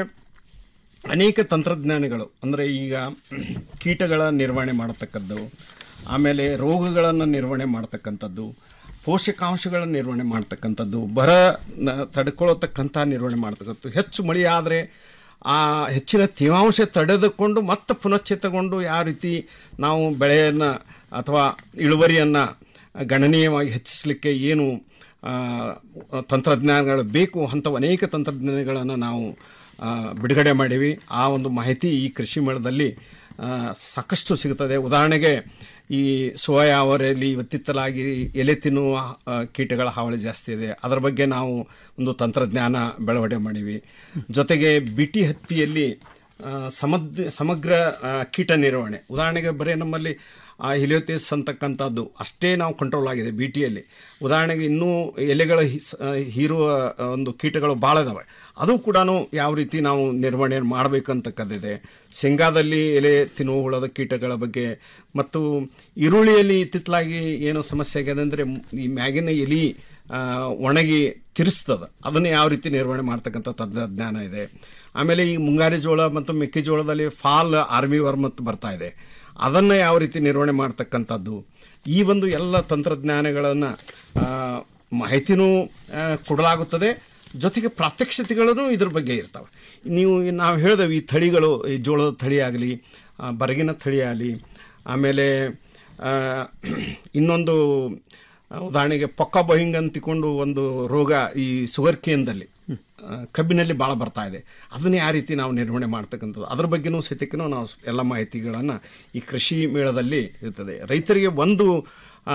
ಅನೇಕ ತಂತ್ರಜ್ಞಾನಗಳು ಅಂದರೆ ಈಗ ಕೀಟಗಳ ನಿರ್ವಹಣೆ ಮಾಡತಕ್ಕದ್ದು ಆಮೇಲೆ ರೋಗಗಳನ್ನು ನಿರ್ವಹಣೆ ಮಾಡ್ತಕ್ಕಂಥದ್ದು ಪೋಷಕಾಂಶಗಳ ನಿರ್ವಹಣೆ ಮಾಡ್ತಕ್ಕಂಥದ್ದು ಬರ ನ- ತಡ್ಕೊಳ್ಳತಕ್ಕಂಥ ನಿರ್ವಹಣೆ ಮಾಡ್ತಕ್ಕಂಥದ್ದು ಹೆಚ್ಚು ಮಳೆ ಆದರೆ ಆ ಹೆಚ್ಚಿನ ತೇವಾಂಶ ತಡೆದುಕೊಂಡು ಮತ್ತೆ ಪುನಶ್ಚೇತಗೊಂಡು ಯಾವ ರೀತಿ ನಾವು ಬೆಳೆಯನ್ನು ಅಥವಾ ಇಳುವರಿಯನ್ನು ಗಣನೀಯವಾಗಿ ಹೆಚ್ಚಿಸಲಿಕ್ಕೆ ಏನು ಆ, ತಂತ್ರಜ್ಞಾನಗಳು ಬೇಕು ಅಂಥವು ಅನೇಕ ತಂತ್ರಜ್ಞಾನಗಳನ್ನು ನಾವು ಆ, ಬಿಡುಗಡೆ ಮಾಡೀವಿ ಆ ಒಂದು ಮಾಹಿತಿ ಈ ಕೃಷಿ ಮೇಳದಲ್ಲಿ ಆ, ಸಾಕಷ್ಟು ಸಿಗುತ್ತದೆ ಉದಾಹರಣೆಗೆ ಈ ಸೋಯಾ ಅವರೆಯಲ್ಲಿ ಇವತ್ತಿತ್ತಲಾಗಿ ಎಲೆ ತಿನ್ನುವ ಆ, ಕೀಟಗಳ ಹಾವಳಿ ಜಾಸ್ತಿ ಇದೆ ಅದರ ಬಗ್ಗೆ ನಾವು ಒಂದು ತಂತ್ರಜ್ಞಾನ ಬೆಳವಣಿಗೆ ಮಾಡೀವಿ ಜೊತೆಗೆ ಬಿಟಿ ಹತ್ತಿಯಲ್ಲಿ ಆ, ಸಮದ್ ಸಮಗ್ರ ಆ, ಕೀಟ ನಿರ್ವಹಣೆ ಉದಾಹರಣೆಗೆ ಬರೀ ನಮ್ಮಲ್ಲಿ ಆ ಹಿಲಿಯೋತಿಸ್ ಅಂತಕ್ಕಂಥದ್ದು ಅಷ್ಟೇ ನಾವು ಕಂಟ್ರೋಲ್ ಆಗಿದೆ ಬಿ ಟಿಯಲ್ಲಿ ಉದಾಹರಣೆಗೆ ಇನ್ನೂ ಎಲೆಗಳ ಹಿಸ್- ಆ, ಹೀರುವ ಆ, ಒಂದು ಕೀಟಗಳು ಭಾಳ ಇದಾವೆ ಅದು ಕೂಡ ಯಾವ ರೀತಿ ನಾವು ನಿರ್ವಹಣೆ ಮಾಡಬೇಕಂತಕ್ಕದ್ದಿದೆ ಶೇಂಗಾದಲ್ಲಿ ಎಲೆ ತಿನ್ನುವ ಹುಳದ ಕೀಟಗಳ ಬಗ್ಗೆ ಮತ್ತು ಈರುಳ್ಳಿಯಲ್ಲಿ ಇತ್ತಿತ್ತಲಾಗಿ ಏನು ಸಮಸ್ಯೆ ಆಗಿದೆ ಅಂದರೆ ಈ ಮ್ಯಾಗಿನ ಎಲಿ ಆ, ಒಣಗಿ ತಿರ್ಸ್ತದ ಅದನ್ನು ಯಾವ ರೀತಿ ನಿರ್ವಹಣೆ ಮಾಡ್ತಕ್ಕಂಥ ತಂತ್ರಜ್ಞಾನ ಇದೆ ಆಮೇಲೆ ಈ ಮುಂಗಾರಿ ಜೋಳ ಮತ್ತು ಮೆಕ್ಕೆಜೋಳದಲ್ಲಿ ಫಾಲ್ ಆರ್ಮಿ ವರ್ಮ್ ಮತ್ತು ಬರ್ತಾ ಇದೆ ಅದನ್ನು ಯಾವ ರೀತಿ ನಿರ್ವಹಣೆ ಮಾಡ್ತಕ್ಕಂಥದ್ದು ಈ ಒಂದು ಎಲ್ಲ ತಂತ್ರಜ್ಞಾನಗಳನ್ನು ಮಾಹಿತಿನೂ ಆ, ಕೊಡಲಾಗುತ್ತದೆ ಜೊತೆಗೆ ಪ್ರಾತ್ಯಕ್ಷಿತೆಗಳೂ ಇದ್ರ ಬಗ್ಗೆ ಇರ್ತವೆ ನೀವು ನಾವು ಹೇಳಿದೆವು ಈ ತಳಿಗಳು ಈ ಜೋಳದ ತಳಿ ಆಗಲಿ ಬರಗಿನ ತಳಿ ಆಗಲಿ ಆಮೇಲೆ ಆ, ಇನ್ನೊಂದು ಆ, ಉದಾಹರಣೆಗೆ ಪೊಕ್ಕ ಬಹಿಂಗ್ ಅಂತಿಕೊಂಡು ಒಂದು ರೋಗ ಈ ಸುಗರ್ ಕೇನ್ದಲ್ಲಿ ಆ, ಕಬ್ಬಿನಲ್ಲಿ ಭಾಳ ಬರ್ತಾ ಇದೆ ಅದನ್ನ ಯಾವ ರೀತಿ ನಾವು ನಿರ್ವಹಣೆ ಮಾಡ್ತಕ್ಕಂಥದ್ದು ಅದ್ರ ಬಗ್ಗೆನೂ ಸಹಿತಕ್ಕೂ ನಾವು ಎಲ್ಲ ಮಾಹಿತಿಗಳನ್ನು ಈ ಕೃಷಿ ಮೇಳದಲ್ಲಿ ಇರ್ತದೆ ರೈತರಿಗೆ ಒಂದು ಆ,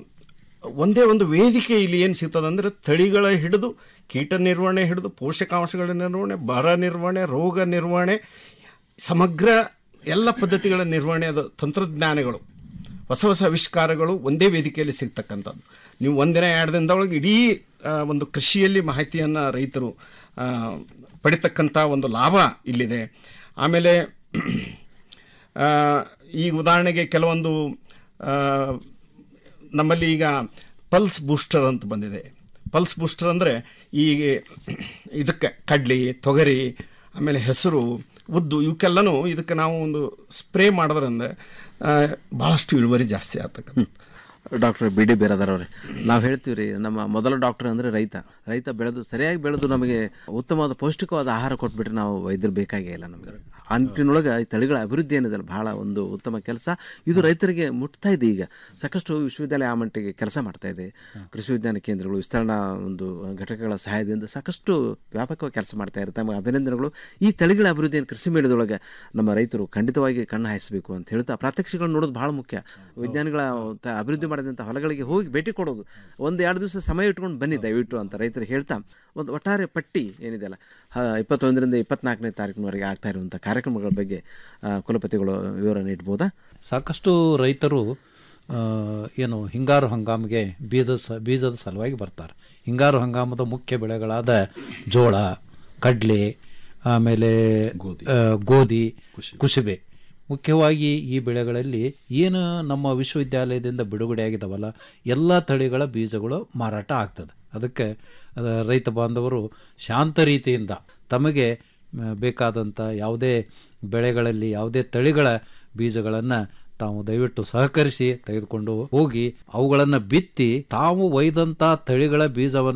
ಒಂದೇ ಒಂದು ವೇದಿಕೆ ಇಲ್ಲಿ ಏನು ಸಿಗ್ತದೆ ಅಂದರೆ ತಳಿಗಳ ಹಿಡಿದು ಕೀಟ ನಿರ್ವಹಣೆ ಹಿಡಿದು ಪೋಷಕಾಂಶಗಳ ನಿರ್ವಹಣೆ ಬರ ನಿರ್ವಹಣೆ ರೋಗ ನಿರ್ವಹಣೆ ಸಮಗ್ರ ಎಲ್ಲ ಪದ್ಧತಿಗಳ ನಿರ್ವಹಣೆಯ ತಂತ್ರಜ್ಞಾನಗಳು ಹೊಸ ಹೊಸ ಆವಿಷ್ಕಾರಗಳು ಒಂದೇ ವೇದಿಕೆಯಲ್ಲಿ ಸಿಗ್ತಕ್ಕಂಥದ್ದು ನೀವು ಒಂದಿನ ಎರಡು ದಿನದೊಳಗೆ ಇಡೀ ಆ, ಒಂದು ಕೃಷಿಯಲ್ಲಿ ಮಾಹಿತಿಯನ್ನು ರೈತರು ಆ, ಪಡಿತಕ್ಕಂಥ ಒಂದು ಲಾಭ ಇಲ್ಲಿದೆ ಆಮೇಲೆ ಆ, ಈ ಉದಾಹರಣೆಗೆ ಕೆಲವೊಂದು ಆ, ನಮ್ಮಲ್ಲಿ ಈಗ ಪಲ್ಸ್ ಬೂಸ್ಟರ್ ಅಂತ ಬಂದಿದೆ ಪಲ್ಸ್ ಬೂಸ್ಟರ್ ಅಂದರೆ ಈ ಇದಕ್ಕೆ ಕಡ್ಲಿ ತೊಗರಿ ಆಮೇಲೆ ಹೆಸರು ಉದ್ದು ಇವಕ್ಕೆಲ್ಲನೂ ಇದಕ್ಕೆ ನಾವು ಒಂದು ಸ್ಪ್ರೇ ಮಾಡೋದ್ರಿಂದ ಆ, ಭಾಳಷ್ಟು ಇಳುವರಿ ಜಾಸ್ತಿ ಆಗ್ತಕ್ಕಂಥ ಡಾಕ್ಟರ್ ಬಿ ಡಿ ಬೇರದಾರ್ ಅವರೇ ನಾವು ಹೇಳ್ತೀವಿ ರೀ ನಮ್ಮ ಮೊದಲ ಡಾಕ್ಟರ್ ಅಂದರೆ ರೈತ ರೈತ ಬೆಳೆದು ಸರಿಯಾಗಿ ಬೆಳೆದು ನಮಗೆ ಉತ್ತಮವಾದ ಪೌಷ್ಟಿಕವಾದ ಆಹಾರ ಕೊಟ್ಬಿಟ್ರೆ ನಾವು ವೈದ್ಯರು ಬೇಕಾಗೇ ಇಲ್ಲ ನಮಗೆ ಆ ನಿಟ್ಟಿನೊಳಗೆ ಈ ತಳಿಗಳ ಅಭಿವೃದ್ಧಿ ಏನಿದೆ ಬಹಳ ಒಂದು ಉತ್ತಮ ಕೆಲಸ ಇದು ರೈತರಿಗೆ ಮುಟ್ತಾ ಇದೆ ಈಗ ಸಾಕಷ್ಟು ವಿಶ್ವವಿದ್ಯಾಲಯ ಆ ಮಟ್ಟಿಗೆ ಕೆಲಸ ಮಾಡ್ತಾ ಇದೆ ಕೃಷಿ ವಿಜ್ಞಾನ ಕೇಂದ್ರಗಳು ವಿಸ್ತರಣಾ ಒಂದು ಘಟಕಗಳ ಸಹಾಯದಿಂದ ಸಾಕಷ್ಟು ವ್ಯಾಪಕವಾಗಿ ಕೆಲಸ ಮಾಡ್ತಾ ಇರ್ತಾರೆ ತಮಗೆ ಅಭಿನಂದನೆಗಳು ಈ ತಳಿಗಳ ಅಭಿವೃದ್ಧಿಯನ್ನು ಕೃಷಿ ಮೇಳದೊಳಗೆ ನಮ್ಮ ರೈತರು ಖಂಡಿತವಾಗಿ ಕಣ್ಣು ಹಾಯಿಸಬೇಕು ಅಂತ ಹೇಳ್ತಾ ಪ್ರಾತ್ಯಕ್ಷಿಗಳನ್ನು ನೋಡೋದು ಭಾಳ ಮುಖ್ಯ ವಿಜ್ಞಾನಿಗಳ ತ- ಅಭಿವೃದ್ಧಿ ಮಾಡಿದಂಥ ಹೊಲಗಳಿಗೆ ಹೋಗಿ ಭೇಟಿ ಕೊಡೋದು ಒಂದು ಎರಡು ದಿವಸ ಸಮಯ ಇಟ್ಕೊಂಡು ಬನ್ನಿ ದಯವಿಟ್ಟು ಅಂತ ರೈತರು ಹೇಳ್ತಾ ಒಂದು ಒಟ್ಟಾರೆ ಪಟ್ಟಿ ಏನಿದೆಯಲ್ಲ ಹ, ಇಪ್ಪತ್ತೊಂದರಿಂದ ಇಪ್ಪತ್ನಾಲ್ಕನೇ ತಾರೀಕಿನವರೆಗೆ ಆಗ್ತಾ ಇರುವಂಥ ಕಾರ್ಯಕ್ರಮಗಳ ಬಗ್ಗೆ ಆ, ಕುಲಪತಿಗಳು ವಿವರ ನೀಡ್ಬೋದಾ ಸಾಕಷ್ಟು ರೈತರು ಆ, ಏನು ಹಿಂಗಾರು ಹಂಗಾಮಿಗೆ ಬೀಜದ ಸ ಬೀಜದ ಸಲುವಾಗಿ ಬರ್ತಾರೆ ಹಿಂಗಾರು ಹಂಗಾಮದ ಮುಖ್ಯ ಬೆಳೆಗಳಾದ ಜೋಳ ಕಡಲೆ ಆಮೇಲೆ ಆ, ಗೋಧಿ ಕುಸುಬೆ ಮುಖ್ಯವಾಗಿ ಈ ಬೆಳೆಗಳಲ್ಲಿ ಏನು ನಮ್ಮ ವಿಶ್ವವಿದ್ಯಾಲಯದಿಂದ ಬಿಡುಗಡೆಯಾಗಿದ್ದಾವಲ್ಲ ಎಲ್ಲ ತಳಿಗಳ ಬೀಜಗಳು ಮಾರಾಟ ಆಗ್ತದೆ ಅದಕ್ಕೆ ಅದ ರೈತ ಬಾಂಧವರು ಶಾಂತ ರೀತಿಯಿಂದ ತಮಗೆ ಮ, ಬೇಕಾದಂಥ ಯಾವುದೇ ಬೆಳೆಗಳಲ್ಲಿ ಯಾವುದೇ ತಳಿಗಳ ಬೀಜಗಳನ್ನು ತಾವು ದಯವಿಟ್ಟು ಸಹಕರಿಸಿ ತೆಗೆದುಕೊಂಡು ಹೋಗಿ ಅವುಗಳನ್ನು ಬಿತ್ತಿ ತಾವು ಒಯ್ದಂಥ ತಳಿಗಳ ಬೀಜವನ್ನು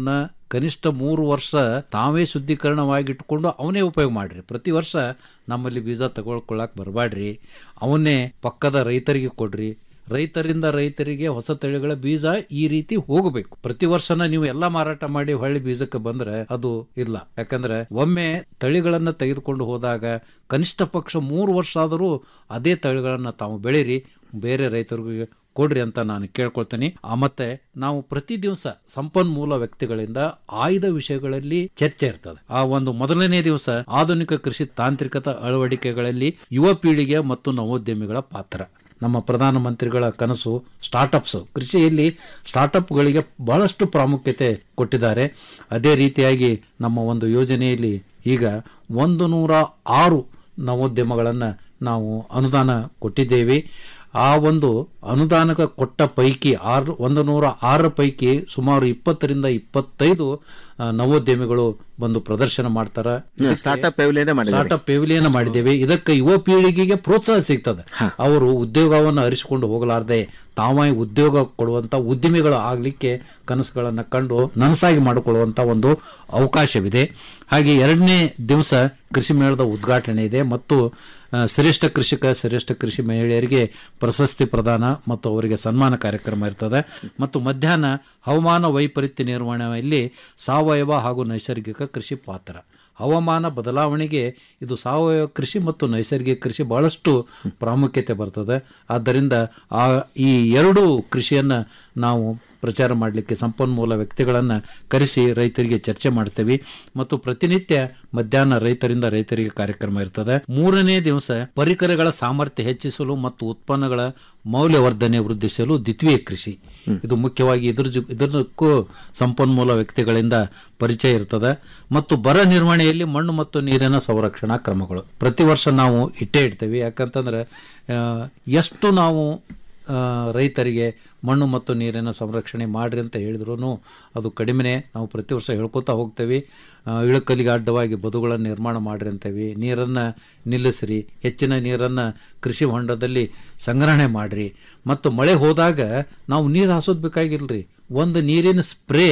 ಕನಿಷ್ಠ ಮೂರು ವರ್ಷ ತಾವೇ ಶುದ್ಧೀಕರಣವಾಗಿಟ್ಕೊಂಡು ಅವನೇ ಉಪಯೋಗ ಮಾಡ್ರಿ ಪ್ರತಿ ವರ್ಷ ನಮ್ಮಲ್ಲಿ ಬೀಜ ತಗೊಳ್ಕೊಳ್ಳಾಕ್ ಬರಬೇಡ್ರಿ ಅವನ್ನೇ ಪಕ್ಕದ ರೈತರಿಗೆ ಕೊಡ್ರಿ ರೈತರಿಂದ ರೈತರಿಗೆ ಹೊಸ ತಳಿಗಳ ಬೀಜ ಈ ರೀತಿ ಹೋಗಬೇಕು ಪ್ರತಿ ವರ್ಷನ ನೀವು ಎಲ್ಲ ಮಾರಾಟ ಮಾಡಿ ಹೊಳ್ಳಿ ಬೀಜಕ್ಕೆ ಬಂದ್ರೆ ಅದು ಇಲ್ಲ ಯಾಕಂದ್ರೆ ಒಮ್ಮೆ ತಳಿಗಳನ್ನ ತೆಗೆದುಕೊಂಡು ಹೋದಾಗ ಕನಿಷ್ಠ ಪಕ್ಷ ಮೂರು ವರ್ಷ ಆದರೂ ಅದೇ ತಳಿಗಳನ್ನ ತಾವು ಬೆಳೀರಿ ಬೇರೆ ರೈತರಿಗೆ ಕೊಡ್ರಿ ಅಂತ ನಾನು ಕೇಳ್ಕೊಳ್ತೀನಿ ಆ ಮತ್ತೆ ನಾವು ಪ್ರತಿ ದಿವಸ ಸಂಪನ್ಮೂಲ ವ್ಯಕ್ತಿಗಳಿಂದ ಆಯ್ದ ವಿಷಯಗಳಲ್ಲಿ ಚರ್ಚೆ ಇರ್ತದೆ ಆ ಒಂದು ಮೊದಲನೇ ದಿವಸ ಆಧುನಿಕ ಕೃಷಿ ತಾಂತ್ರಿಕತೆ ಅಳವಡಿಕೆಗಳಲ್ಲಿ ಯುವ ಪೀಳಿಗೆ ಮತ್ತು ನವೋದ್ಯಮಿಗಳ ಪಾತ್ರ ನಮ್ಮ ಪ್ರಧಾನಮಂತ್ರಿಗಳ ಕನಸು ಸ್ಟಾರ್ಟಪ್ಸ್ ಕೃಷಿಯಲ್ಲಿ ಸ್ಟಾರ್ಟಪ್ಗಳಿಗೆ ಬಹಳಷ್ಟು ಪ್ರಾಮುಖ್ಯತೆ ಕೊಟ್ಟಿದ್ದಾರೆ ಅದೇ ರೀತಿಯಾಗಿ ನಮ್ಮ ಒಂದು ಯೋಜನೆಯಲ್ಲಿ ಈಗ ಒಂದು ನೂರ ಆರು ನವೋದ್ಯಮಗಳನ್ನು ನಾವು ಅನುದಾನ ಕೊಟ್ಟಿದ್ದೇವೆ ಆ ಒಂದು ಅನುದಾನಕ್ಕೆ ಕೊಟ್ಟ ಪೈಕಿ ಆರು ಒಂದು ನೂರ ಆರರ ಪೈಕಿ ಸುಮಾರು ಇಪ್ಪತ್ತರಿಂದ ಇಪ್ಪತ್ತೈದು ಆ, ನವೋದ್ಯಮಿಗಳು ಬಂದು ಪ್ರದರ್ಶನ ಮಾಡ್ತಾರೆ ಹ್ಮ್, startup pavilion ಮಾಡಿದ್ದೀರಿ. ಸ್ಟಾರ್ಟ್ಅಪ್ ಪೆವಿಲಿಯನ್ ಮಾಡಿದ್ದೇವೆ ಇದಕ್ಕೆ ಯುವ ಪೀಳಿಗೆಗೆ ಪ್ರೋತ್ಸಾಹ ಸಿಗ್ತದೆ ಅವರು ಉದ್ಯೋಗವನ್ನು ಅರಿಸಿಕೊಂಡು ಹೋಗಲಾರದೆ ತಾವಾಗಿ ಉದ್ಯೋಗ ಕೊಡುವಂತ ಉದ್ಯಮಿಗಳು ಆಗ್ಲಿಕ್ಕೆ ಕನಸುಗಳನ್ನು ಕಂಡು ನನಸಾಗಿ ಮಾಡಿಕೊಳ್ಳುವಂತ ಒಂದು ಅವಕಾಶವಿದೆ ಹಾಗೆ ಎರಡನೇ ದಿವಸ ಕೃಷಿ ಮೇಳದ ಉದ್ಘಾಟನೆ ಇದೆ ಮತ್ತು ಆ, ಶ್ರೇಷ್ಠ ಕೃಷಿಕ ಶ್ರೇಷ್ಠ ಕೃಷಿ ಮಹಿಳೆಯರಿಗೆ ಪ್ರಶಸ್ತಿ ಪ್ರದಾನ ಮತ್ತು ಅವರಿಗೆ ಸನ್ಮಾನ ಕಾರ್ಯಕ್ರಮ ಇರ್ತದೆ ಮತ್ತು ಮಧ್ಯಾಹ್ನ ಹವಾಮಾನ ವೈಪರೀತ್ಯ ನಿರ್ವಹಣೆಯಲ್ಲಿ ಸಾವಯವ ಹಾಗೂ ನೈಸರ್ಗಿಕ ಕೃಷಿ ಪಾತ್ರ ಹವಾಮಾನ ಬದಲಾವಣೆಗೆ ಇದು ಸಾವಯವ ಕೃಷಿ ಮತ್ತು ನೈಸರ್ಗಿಕ ಕೃಷಿ ಬಹಳಷ್ಟು ಪ್ರಾಮುಖ್ಯತೆ ಬರ್ತದೆ ಆದ್ದರಿಂದ ಆ ಈ ಎರಡೂ ಕೃಷಿಯನ್ನು ನಾವು ಪ್ರಚಾರ ಮಾಡಲಿಕ್ಕೆ ಸಂಪನ್ಮೂಲ ವ್ಯಕ್ತಿಗಳನ್ನು ಕರೆಸಿ ರೈತರಿಗೆ ಚರ್ಚೆ ಮಾಡ್ತೇವೆ ಮತ್ತು ಪ್ರತಿನಿತ್ಯ ಮಧ್ಯಾಹ್ನ ರೈತರಿಂದ ರೈತರಿಗೆ ಕಾರ್ಯಕ್ರಮ ಇರ್ತದೆ ಮೂರನೇ ದಿವಸ ಪರಿಕರಗಳ ಸಾಮರ್ಥ್ಯ ಹೆಚ್ಚಿಸಲು ಮತ್ತು ಉತ್ಪನ್ನಗಳ ಮೌಲ್ಯವರ್ಧನೆ ವೃದ್ಧಿಸಲು ದ್ವಿತೀಯ ಕೃಷಿ ಇದು ಮುಖ್ಯವಾಗಿ ಇದ್ರ ಜೊ- ಇದಕ್ಕೂ ಸಂಪನ್ಮೂಲ ವ್ಯಕ್ತಿಗಳಿಂದ ಪರಿಚಯ ಇರ್ತದೆ ಮತ್ತು ಬರ ನಿರ್ವಹಣೆಯಲ್ಲಿ ಮಣ್ಣು ಮತ್ತು ನೀರಿನ ಸಂರಕ್ಷಣಾ ಕ್ರಮಗಳು ಪ್ರತಿ ವರ್ಷ ನಾವು ಇಟ್ಟೇ ಇಡ್ತೇವೆ ಯಾಕಂತಂದ್ರೆ ಆ, ಎಷ್ಟು ನಾವು ಆ, ರೈತರಿಗೆ ಮಣ್ಣು ಮತ್ತು ನೀರಿನ ಸಂರಕ್ಷಣೆ ಮಾಡ್ರಿ ಅಂತ ಹೇಳಿದ್ರು ಅದು ಕಡಿಮೆನೇ ನಾವು ಪ್ರತಿ ವರ್ಷ ಹೇಳ್ಕೊತಾ ಹೋಗ್ತೇವೆ ಆ, ಇಳಕಲಿಗೆ ಅಡ್ಡವಾಗಿ ಬದುಗಳನ್ನು ನಿರ್ಮಾಣ ಮಾಡ್ರಿ ಅಂತೇವಿ ನೀರನ್ನು ನಿಲ್ಲಿಸ್ರಿ ಹೆಚ್ಚಿನ ನೀರನ್ನು ಕೃಷಿ ಹೊಂಡದಲ್ಲಿ ಸಂಗ್ರಹಣೆ ಮಾಡ್ರಿ ಮತ್ತು ಮಳೆ ಹೋದಾಗ ನಾವು ನೀರು ಹಾಸೋದು ಬೇಕಾಗಿಲ್ರಿ ಒಂದು ನೀರಿನ ಸ್ಪ್ರೇ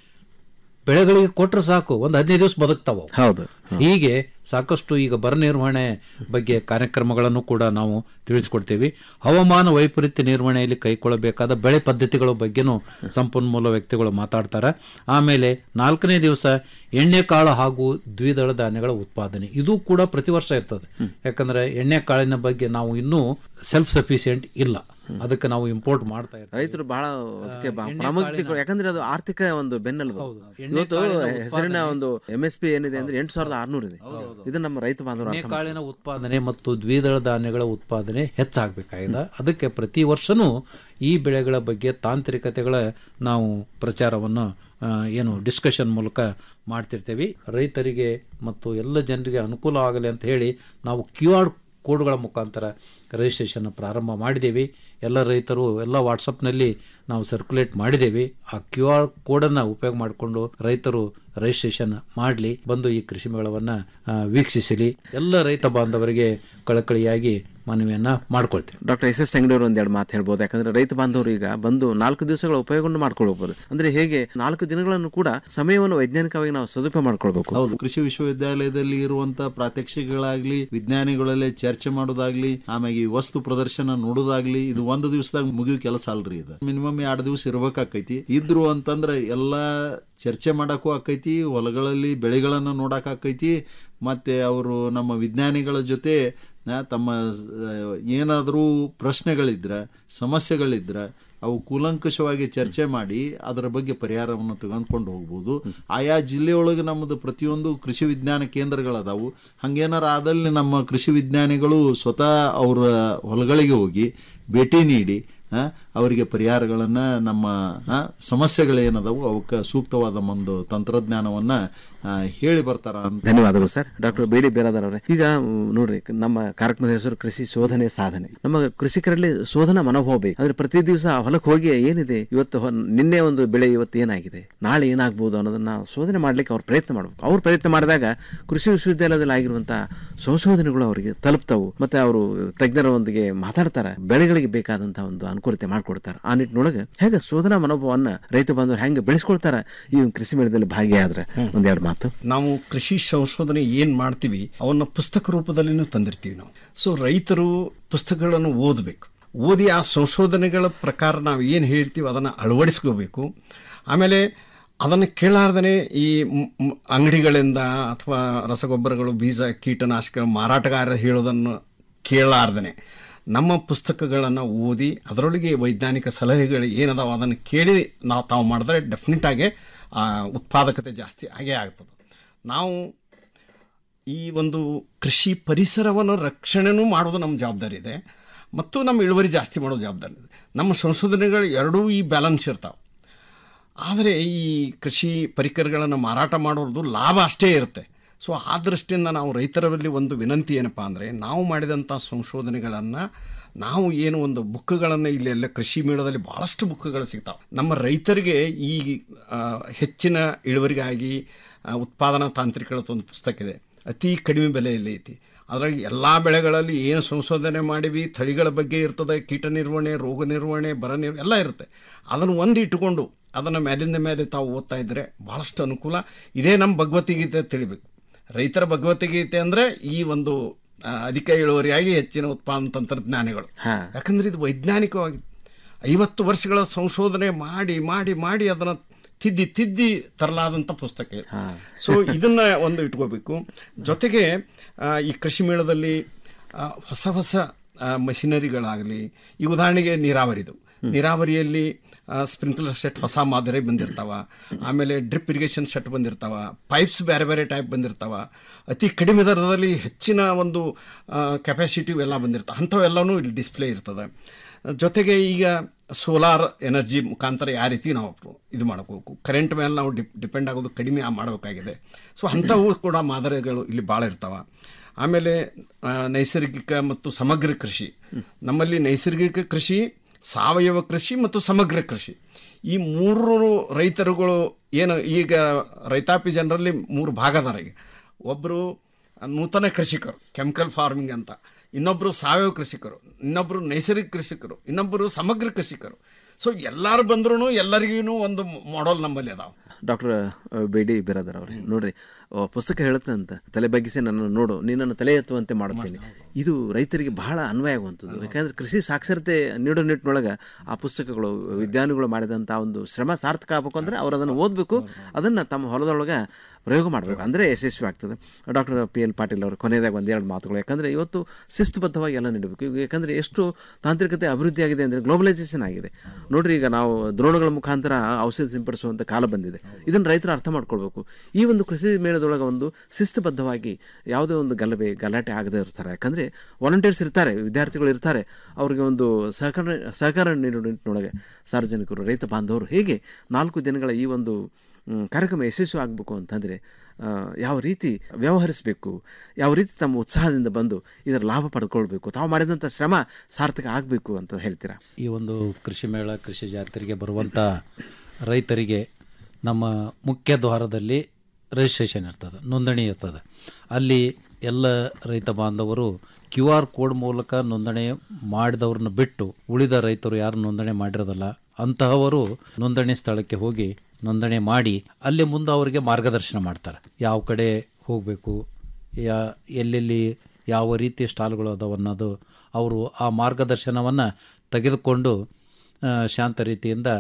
ಬೆಳೆಗಳಿಗೆ ಕೊಟ್ಟರೆ ಸಾಕು ಒಂದು ಹದಿನೈದು ದಿವಸ ಬದುಕ್ತಾವ ಅವು. ಹೌದು ಹೀಗೆ ಸಾಕಷ್ಟು ಈಗ ಬರ ನಿರ್ವಹಣೆ ಬಗ್ಗೆ ಕಾರ್ಯಕ್ರಮಗಳನ್ನು ಕೂಡ ನಾವು ತಿಳಿಸ್ಕೊಡ್ತೇವೆ ಹವಾಮಾನ ವೈಪರೀತ್ಯ ನಿರ್ವಹಣೆಯಲ್ಲಿ ಕೈಗೊಳ್ಳಬೇಕಾದ ಬೆಳೆ ಪದ್ಧತಿಗಳ ಬಗ್ಗೆನೂ ಸಂಪನ್ಮೂಲ ವ್ಯಕ್ತಿಗಳು ಮಾತಾಡ್ತಾರೆ ಆಮೇಲೆ ನಾಲ್ಕನೇ ದಿವಸ ಎಣ್ಣೆಕಾಳು ಹಾಗೂ ದ್ವಿದಳ ಧಾನ್ಯಗಳ ಉತ್ಪಾದನೆ ಇದು ಕೂಡ ಪ್ರತಿ ವರ್ಷ ಇರ್ತದೆ ಯಾಕಂದ್ರೆ ಎಣ್ಣೆಕಾಳಿನ ಬಗ್ಗೆ ನಾವು ಇನ್ನೂ ಸೆಲ್ಫ್ ಸಫಿಶಿಯೆಂಟ್ ಇಲ್ಲ ಅದಕ್ಕೆ ನಾವು ಇಂಪೋರ್ಟ್ ಮಾಡ್ತಾ ಇರ್ತೀವಿ ರೈತರು ಬಹಳ ಅದಕ್ಕೆ ಬಹಳ ಎಣ್ಣೆ ಪ್ರಾಮುಖ್ಯತೆ ಕಾಳಿನ- ಯಾಕಂದ್ರೆ ಅದು ಆರ್ಥಿಕ ಒಂದು ಬೆನ್ನೆಲುಬು ಎಣ್ಣೆ ಇವತ್ತು ಕಾಳಿನ ಹೆಸರಿನ ಉತ್ಪಾದನೆ- ಒಂದು ಎಂ ಎಸ್ ಪಿ ಏನಿದೆ ಅಂದ್ರೆ ಎಂಟು ಸಾವಿರದ ಆರ್ನೂರು ಇದೆ ಇದು ನಮ್ಮ ರೈತ ಬಾಂಧವರು ಅರ್ಥ ಕಾಳಿನ ಉತ್ಪಾದನೆ ಮತ್ತು ದ್ವಿದಳ ಧಾನ್ಯಗಳ ಉತ್ಪಾದನೆ ಹೆಚ್ಚಾಗಬೇಕಾಗಿದೆ ಅದಕ್ಕೆ ಪ್ರತಿ ವರ್ಷನೂ ಈ ಬೆಳೆಗಳ ಬಗ್ಗೆ ತಾಂತ್ರಿಕತೆಗಳ ನಾವು ಪ್ರಚಾರವನ್ನು ಆ, ಏನು ಡಿಸ್ಕಷನ್ ಮೂಲಕ ಮಾಡ್ತಿರ್ತೇವೆ ರೈತರಿಗೆ ಮತ್ತು ಎಲ್ಲ ಜನರಿಗೆ ಅನುಕೂಲ ಆಗಲಿ ಅಂತ ಹೇಳಿ ನಾವು ಕ್ಯೂ ಆರ್ ಕೋಡ್ಗಳ ಮುಖಾಂತರ ರಿಜಿಸ್ಟ್ರೇಷನ್ ಪ್ರಾರಂಭ ಮಾಡಿದ್ದೇವೆ ಎಲ್ಲ ರೈತರು ಎಲ್ಲ ವಾಟ್ಸಪ್ನಲ್ಲಿ ನಾವು ಸರ್ಕ್ಯುಲೇಟ್ ಮಾಡಿದ್ದೇವೆ ಆ ಕ್ಯೂ ಆರ್ ಕೋಡನ್ನು ಉಪಯೋಗ ಮಾಡಿಕೊಂಡು ರೈತರು ರಿಜಿಸ್ಟ್ರೇಷನ್ ಮಾಡಲಿ ಬಂದು ಈ ಕೃಷಿ ಮೇಳವನ್ನು ಆ, ವೀಕ್ಷಿಸಲಿ ಎಲ್ಲ ರೈತ ಬಾಂಧವರಿಗೆ ಕಳಕಳಿಯಾಗಿ ಮನವಿಯನ್ನ ಮಾಡ್ಕೊಳ್ತೇವೆ ಡಾಕ್ಟರ್ ಎಸ್ ಎಸ್ ಅಂಗಡಿಯವರು ಒಂದೆರಡು ಮಾತು ಹೇಳ್ಬೋದು ಯಾಕಂದ್ರೆ ರೈತ ಬಾಂಧವರು ಈಗ ಬಂದು ನಾಲ್ಕು ದಿವಸಗಳ ಉಪಯೋಗವನ್ನು ಮಾಡ್ಕೊಳ್ಬಹುದು ಅಂದ್ರೆ ಹೇಗೆ ನಾಲ್ಕು ದಿನಗಳನ್ನು ಕೂಡ ಸಮಯವನ್ನು ವೈಜ್ಞಾನಿಕವಾಗಿ ನಾವು ಸದುಪಯೋಗ ಮಾಡ್ಕೊಳ್ಬೇಕು ಹೌದು ಕೃಷಿ ವಿಶ್ವವಿದ್ಯಾಲಯದಲ್ಲಿ ಇರುವಂತ ಪ್ರಾತ್ಯಕ್ಷಿಕೆಗಳಾಗ್ಲಿ ವಿಜ್ಞಾನಿಗಳಲ್ಲೇ ಚರ್ಚೆ ಮಾಡೋದಾಗ್ಲಿ ಆಮೇಲೆ ಈ ವಸ್ತು ಪ್ರದರ್ಶನ ನೋಡೋದಾಗ್ಲಿ ಇದು ಒಂದು ದಿವಸದಾಗ ಮುಗಿಯೋ ಕೆಲಸ ಅಲ್ರಿ ಇದು ಮಿನಿಮಮ್ ಎರಡು ದಿವಸ ಇರ್ಬೇಕಾಕೈತಿ ಇದ್ರು ಅಂತಂದ್ರೆ ಎಲ್ಲಾ ಚರ್ಚೆ ಮಾಡಕ್ಕೂ ಆಕೈತಿ ಹೊಲಗಳಲ್ಲಿ ಬೆಳೆಗಳನ್ನ ನೋಡಕ್ ಆಕೈತಿ ಮತ್ತೆ ಅವರು ನಮ್ಮ ವಿಜ್ಞಾನಿಗಳ ಜೊತೆ ಆ, ತಮ್ಮ ಏನಾದರೂ ಪ್ರಶ್ನೆಗಳಿದ್ರ ಸಮಸ್ಯೆಗಳಿದ್ರ ಅವು ಕೂಲಂಕಷವಾಗಿ ಚರ್ಚೆ ಮಾಡಿ ಅದರ ಬಗ್ಗೆ ಪರಿಹಾರವನ್ನು ತೆಗೆದುಕೊಂಡು ಹೋಗ್ಬೋದು ಆಯಾ ಜಿಲ್ಲೆಯೊಳಗೆ ನಮ್ಮದು ಪ್ರತಿಯೊಂದು ಕೃಷಿ ವಿಜ್ಞಾನ ಕೇಂದ್ರಗಳದಾವು ಹಂಗೇನಾರ ಆದಲ್ಲಿ ನಮ್ಮ ಕೃಷಿ ವಿಜ್ಞಾನಿಗಳು ಸ್ವತಃ ಅವರ ಹೊಲಗಳಿಗೆ ಹೋಗಿ ಭೇಟಿ ನೀಡಿ ಆ, ಅವರಿಗೆ ಪರಿಹಾರಗಳನ್ನು ನಮ್ಮ ಆ, ಸಮಸ್ಯೆಗಳೇನದಾವು ಅವಕ್ಕೆ ಸೂಕ್ತವಾದ ಒಂದು ತಂತ್ರಜ್ಞಾನವನ್ನ ಆ, ಹೇಳಿ ಬರ್ತಾರ ಅಂತ ಧನ್ಯವಾದಗಳು sir doctor B D Biradar ಅವರೇ ಈಗ ಮ್, ನೋಡ್ರಿ ನಮ್ಮ ಕಾರ್ಯಕ್ರಮದ ಹೆಸರು ಕೃಷಿ ಶೋಧನೆ ಸಾಧನೆ ನಮ್ಮ ಕೃಷಿಕರಲ್ಲಿ ಶೋಧನಾ ಮನೋಭಾವ ಬೇಕು ಅಂದ್ರೆ ಪ್ರತಿ ದಿವಸ ಹೊಲಕ್ಕೆ ಹೋಗಿ ಏನಿದೆ ಇವತ್ತು ಹೊ- ನಿನ್ನೆ ಒಂದು ಬೆಳೆ ಇವತ್ತು ಏನಾಗಿದೆ ನಾಳೆ ಏನಾಗ್ಬೋದು ಅನ್ನೋದನ್ನ ಶೋಧನೆ ಮಾಡ್ಲಿಕ್ಕೆ ಅವ್ರು ಪ್ರಯತ್ನ ಮಾಡಬೇಕು ಅವ್ರು ಪ್ರಯತ್ನ ಮಾಡಿದಾಗ ಕೃಷಿ ವಿಶ್ವವಿದ್ಯಾಲಯದಲ್ಲಿ ಆಗಿರುವಂತಹ ಸಂಶೋಧನೆಗಳು ಅವರಿಗೆ ತಲುಪ್ತಾವು ಮತ್ತೆ ಅವರು ತಜ್ಞರೊಂದಿಗೆ ಮಾತಾಡ್ತಾರೆ ಬೆಳೆಗಳಿಗೆ ಬೇಕಾದಂತಹ ಒಂದು ಅನುಕೂಲತೆ ಮಾಡ್ಕೊಡ್ತಾರೆ ಆ ನಿಟ್ಟಿನೊಳಗೆ ಹೇಗೆ ಶೋಧನಾ ಮನೋಭಾವನ್ನ ರೈತ ಬಾಂಧವರು ಹೆಂಗೆ ಬೆಳೆಸ್ಕೊಳ್ತಾರ ಈ ಒಂದು ಕೃಷಿ ಮೇಳದಲ್ಲಿ ಭಾಗಿಯಾದ್ರೆ ಒಂದೆರಡು ಮಾತು ನಾವು ಕೃಷಿ ಸಂಶೋಧನೆ ಏನು ಮಾಡ್ತೀವಿ ಅವನ್ನ ಪುಸ್ತಕ ರೂಪದಲ್ಲಿನೂ ತಂದಿರ್ತೀವಿ ನಾವು ಸೊ ರೈತರು ಪುಸ್ತಕಗಳನ್ನು ಓದಬೇಕು ಓದಿ ಆ ಸಂಶೋಧನೆಗಳ ಪ್ರಕಾರ ನಾವು ಏನು ಹೇಳ್ತೀವಿ ಅದನ್ನು ಅಳವಡಿಸ್ಕೋಬೇಕು ಆಮೇಲೆ ಅದನ್ನು ಕೇಳಾರ್ದೇ ಈ ಮ್- ಮ್- ಅಂಗಡಿಗಳಿಂದ ಅಥವಾ ರಸಗೊಬ್ಬರಗಳು ಬೀಜ ಕೀಟನಾಶಕ ಮಾರಾಟಗಾರ ಹೇಳೋದನ್ನು ಕೇಳಾರ್ದೇ ನಮ್ಮ ಪುಸ್ತಕಗಳನ್ನು ಓದಿ ಅದರೊಳಗೆ ವೈಜ್ಞಾನಿಕ ಸಲಹೆಗಳು ಏನದಾವ ಅದನ್ನು ಕೇಳಿ ನಾವು ತಾವು ಮಾಡಿದ್ರೆ ಡೆಫಿನೆಟ್ ಆಗಿ ಆ, ಉತ್ಪಾದಕತೆ ಜಾಸ್ತಿ ಆಗೇ ಆಗ್ತದೆ ನಾವು ಈ ಒಂದು ಕೃಷಿ ಪರಿಸರವನ್ನು ರಕ್ಷಣೆನೂ ಮಾಡೋದು ನಮ್ಮ ಜವಾಬ್ದಾರಿ ಇದೆ ಮತ್ತು ನಮ್ಮ ಇಳುವರಿ ಜಾಸ್ತಿ ಮಾಡೋ ಜವಾಬ್ದಾರಿ ಇದೆ ನಮ್ಮ ಸಂಶೋಧನೆಗಳು ಎರಡೂ ಈ ಬ್ಯಾಲೆನ್ಸ್ ಇರ್ತಾವೆ ಆದರೆ ಈ ಕೃಷಿ ಪರಿಕರಗಳನ್ನು ಮಾರಾಟ ಮಾಡೋದು ಲಾಭ ಅಷ್ಟೇ ಇರುತ್ತೆ ಸೊ ಆ ದೃಷ್ಟಿಯಿಂದ ನಾವು ರೈತರಲ್ಲಿ ಒಂದು ವಿನಂತಿ ಏನಪ್ಪ ಅಂದರೆ ನಾವು ಮಾಡಿದಂಥ ಸಂಶೋಧನೆಗಳನ್ನು ನಾವು ಏನು ಒಂದು ಬುಕ್ಗಳನ್ನು ಇಲ್ಲೆಲ್ಲ ಕೃಷಿ ಮೇಳದಲ್ಲಿ ಭಾಳಷ್ಟು ಬುಕ್ಗಳು ಸಿಗ್ತಾವೆ ನಮ್ಮ ರೈತರಿಗೆ ಈ ಆ, ಹೆಚ್ಚಿನ ಇಳುವರಿಗಾಗಿ ಆ, ಉತ್ಪಾದನಾ ತಾಂತ್ರಿಕದ ಒಂದು ಪುಸ್ತಕ ಇದೆ ಅತಿ ಕಡಿಮೆ ಬೆಲೆಯಲ್ಲಿ ಐತಿ ಅದ್ರಾಗ ಎಲ್ಲ ಬೆಳೆಗಳಲ್ಲಿ ಏನು ಸಂಶೋಧನೆ ಮಾಡಿವಿ ತಳಿಗಳ ಬಗ್ಗೆ ಇರ್ತದೆ ಕೀಟ ನಿರ್ವಹಣೆ ರೋಗ ನಿರ್ವಹಣೆ ಬರ ನಿರ್ ಎಲ್ಲ ಇರುತ್ತೆ ಅದನ್ನು ಒಂದು ಇಟ್ಟುಕೊಂಡು ಅದನ್ನು ಮೇಲಿಂದ ಮೇಲೆ ತಾವು ಓದ್ತಾ ಇದ್ದರೆ ಭಾಳಷ್ಟು ಅನುಕೂಲ ಇದೇ ನಮ್ಮ ಭಗವದ್ಗೀತೆ ತಿಳಿಬೇಕು ರೈತರ ಭಗವದ್ಗೀತೆ ಅಂದರೆ ಈ ಒಂದು ಆ, ಅಧಿಕ ಇಳುವರಿಯಾಗಿ ಹೆಚ್ಚಿನ ಉತ್ಪಾದನಾ ತಂತ್ರಜ್ಞಾನಗಳು ಯಾಕಂದ್ರೆ ಇದು ವೈಜ್ಞಾನಿಕವಾಗಿ ಐವತ್ತು ವರ್ಷಗಳ ಸಂಶೋಧನೆ ಮಾಡಿ ಮಾಡಿ ಮಾಡಿ ಅದನ್ನು ತಿದ್ದಿ ತಿದ್ದಿ ತರಲಾದಂಥ ಪುಸ್ತಕ ಇದು ಸೊ ಇದನ್ನ ಒಂದು ಇಟ್ಕೋಬೇಕು ಜೊತೆಗೆ ಆ, ಈ ಕೃಷಿ ಮೇಳದಲ್ಲಿ ಆ, ಹೊಸ ಹೊಸ ಮಷಿನರಿಗಳಾಗಲಿ ಈ ಉದಾಹರಣೆಗೆ ನೀರಾವರಿದು ನೀರಾವರಿಯಲ್ಲಿ ಸ್ಪ್ರಿಂಕ್ಲರ್ ಸೆಟ್ ಹೊಸ ಮಾದರಿ ಬಂದಿರ್ತಾವ ಆಮೇಲೆ ಡ್ರಿಪ್ ಇರಿಗೇಷನ್ ಸೆಟ್ ಬಂದಿರ್ತಾವ ಪೈಪ್ಸ್ ಬೇರೆ ಬೇರೆ ಟೈಪ್ ಬಂದಿರ್ತಾವ ಅತಿ ಕಡಿಮೆ ದರದಲ್ಲಿ ಹೆಚ್ಚಿನ ಒಂದು ಕೆಪಾಸಿಟಿ ಎಲ್ಲ ಬಂದಿರ್ತಾವೆ ಅಂಥವೆಲ್ಲವೂ ಇಲ್ಲಿ ಡಿಸ್ಪ್ಲೇ ಇರ್ತದೆ ಜೊತೆಗೆ ಈಗ ಸೋಲಾರ್ ಎನರ್ಜಿ ಮುಖಾಂತರ ಯಾವ ರೀತಿ ನಾವು ಇದು ಮಾಡಬೇಕು ಕರೆಂಟ್ ಮೇಲೆ ನಾವು ಡಿಪ್ ಡಿಪೆಂಡ್ ಆಗೋದು ಕಡಿಮೆ ಮಾಡಬೇಕಾಗಿದೆ ಸೊ ಅಂಥವು ಕೂಡ ಮಾದರಿಗಳು ಇಲ್ಲಿ ಭಾಳ ಇರ್ತಾವೆ ಆಮೇಲೆ ಆ, ನೈಸರ್ಗಿಕ ಮತ್ತು ಸಮಗ್ರ ಕೃಷಿ ನಮ್ಮಲ್ಲಿ ನೈಸರ್ಗಿಕ ಕೃಷಿ ಸಾವಯವ ಕೃಷಿ ಮತ್ತು ಸಮಗ್ರ ಕೃಷಿ ಈ ಮೂರು ರೈತರುಗಳು ಏನು ಈಗ ರೈತಾಪಿ ಜನರಲ್ಲಿ ಮೂರು ಭಾಗ ಅದಾರ ಈಗ ಒಬ್ಬರು ನೂತನ ಕೃಷಿಕರು ಕೆಮಿಕಲ್ ಫಾರ್ಮಿಂಗ್ ಅಂತ ಇನ್ನೊಬ್ಬರು ಸಾವಯವ ಕೃಷಿಕರು ಇನ್ನೊಬ್ಬರು ನೈಸರ್ಗಿಕ ಕೃಷಿಕರು ಇನ್ನೊಬ್ಬರು ಸಮಗ್ರ ಕೃಷಿಕರು ಸೊ ಎಲ್ಲರೂ ಬಂದ್ರೂ ಎಲ್ಲರಿಗೂ ಒಂದು ಮಾಡಲ್ ನಮ್ಮಲ್ಲಿ ಅದಾವ ಡಾಕ್ಟರ್ ಬಿ ಡಿ ಬಿರಾದರ್ ಅವ್ರೆ ನೋಡ್ರಿ ಆ, ಪುಸ್ತಕ ಹೇಳುತ್ತೆ ಅಂತ ತಲೆ ಬಗ್ಗಿಸಿ ನನ್ನನ್ನು ನೋಡು ನೀನನ್ನು ತಲೆ ಎತ್ತುವಂತೆ ಮಾಡುತ್ತೇನೆ ಇದು ರೈತರಿಗೆ ಬಹಳ ಅನ್ವಯ ಆಗುವಂಥದ್ದು ಯಾಕಂದ್ರೆ ಕೃಷಿ ಸಾಕ್ಷರತೆ ನೀಡೋ ನಿಟ್ಟಿನೊಳಗೆ ಆ ಪುಸ್ತಕಗಳು ವಿಜ್ಞಾನಿಗಳು ಮಾಡಿದಂಥ ಒಂದು ಶ್ರಮ ಸಾರ್ಥಕ ಆಗ್ಬೇಕು ಅಂದರೆ ಅವ್ರು ಅದನ್ನು ಓದಬೇಕು ಅದನ್ನು ತಮ್ಮ ಹೊಲದೊಳಗೆ ಪ್ರಯೋಗ ಮಾಡಬೇಕು ಅಂದರೆ ಯಶಸ್ವಿ ಆಗ್ತದೆ ಡಾಕ್ಟರ್ ಪಿ ಎಲ್ ಪಾಟೀಲ್ ಅವರು ಕೊನೆಯದಾಗ ಒಂದೆರಡು ಮಾತುಗಳು ಯಾಕಂದರೆ ಇವತ್ತು ಶಿಸ್ತುಬದ್ಧವಾಗಿ ಎಲ್ಲ ನೀಡಬೇಕು ಈಗ ಯಾಕಂದರೆ ಎಷ್ಟು ತಾಂತ್ರಿಕತೆ ಅಭಿವೃದ್ಧಿ ಆಗಿದೆ ಅಂದರೆ ಗ್ಲೋಬಲೈಸೇಷನ್ ಆಗಿದೆ ನೋಡ್ರಿ ಈಗ ನಾವು ದ್ರೋಣಗಳ ಮುಖಾಂತರ ಔಷಧಿ ಸಿಂಪಡಿಸುವಂಥ ಕಾಲ ಬಂದಿದೆ ಇದನ್ನು ರೈತರು ಅರ್ಥ ಮಾಡ್ಕೊಳ್ಬೇಕು ಈ ಒಂದು ಕೃಷಿ ಮೇಳದೊಳಗೆ ಒಂದು ಶಿಸ್ತುಬದ್ಧವಾಗಿ ಯಾವುದೇ ಒಂದು ಗಲಭೆ ಗಲಾಟೆ ಆಗದೇ ಇರ್ತಾರೆ ಯಾಕಂದರೆ ವಾಲಂಟಿಯರ್ಸ್ ಇರ್ತಾರೆ ವಿದ್ಯಾರ್ಥಿಗಳು ಇರ್ತಾರೆ ಅವರಿಗೆ ಒಂದು ಸಹಕಾರ ಸಹಕಾರ ನೀಡೋ ನಿಟ್ಟಿನೊಳಗೆ ಸಾರ್ವಜನಿಕರು ರೈತ ಬಾಂಧವರು ಹೇಗೆ ನಾಲ್ಕು ದಿನಗಳ ಈ ಒಂದು ಮ್, ಕಾರ್ಯಕ್ರಮ ಯಶಸ್ವಿ ಆಗಬೇಕು ಅಂತಂದರೆ ಆ, ಯಾವ ರೀತಿ ವ್ಯವಹರಿಸಬೇಕು ಯಾವ ರೀತಿ ತಮ್ಮ ಉತ್ಸಾಹದಿಂದ ಬಂದು ಇದರ ಲಾಭ ಪಡ್ಕೊಳ್ಬೇಕು ತಾವು ಮಾಡಿದಂಥ ಶ್ರಮ ಸಾರ್ಥಕ ಆಗಬೇಕು ಅಂತ ಹೇಳ್ತೀರಾ ಈ ಒಂದು ಕೃಷಿ ಮೇಳ ಕೃಷಿ ಜಾತ್ರೆಗೆ ಬರುವಂಥ ರೈತರಿಗೆ ನಮ್ಮ ಮುಖ್ಯ ದ್ವಾರದಲ್ಲಿ ರಿಜಿಸ್ಟ್ರೇಷನ್ ಇರ್ತದೆ ನೋಂದಣಿ ಇರ್ತದೆ ಅಲ್ಲಿ ಎಲ್ಲ ರೈತ ಬಾಂಧವರು ಕ್ಯೂ ಆರ್ ಕೋಡ್ ಮೂಲಕ ನೋಂದಣಿ ಮಾಡಿದವ್ರನ್ನ ಬಿಟ್ಟು ಉಳಿದ ರೈತರು ಯಾರು ನೋಂದಣಿ ಮಾಡಿರೋದಲ್ಲ ಅಂತಹವರು ನೋಂದಣಿ ಸ್ಥಳಕ್ಕೆ ಹೋಗಿ ನೋಂದಣಿ ಮಾಡಿ ಅಲ್ಲಿ ಮುಂದೆ ಅವರಿಗೆ ಮಾರ್ಗದರ್ಶನ ಮಾಡ್ತಾರೆ ಯಾವ ಕಡೆ ಹೋಗಬೇಕು ಯಾ ಎಲ್ಲೆಲ್ಲಿ ಯಾವ ರೀತಿ ಸ್ಟಾಲ್ಗಳು ಅದಾವ ಅನ್ನೋದು ಅವರು ಆ ಮಾರ್ಗದರ್ಶನವನ್ನು ತೆಗೆದುಕೊಂಡು ಆ, ಶಾಂತ ರೀತಿಯಿಂದ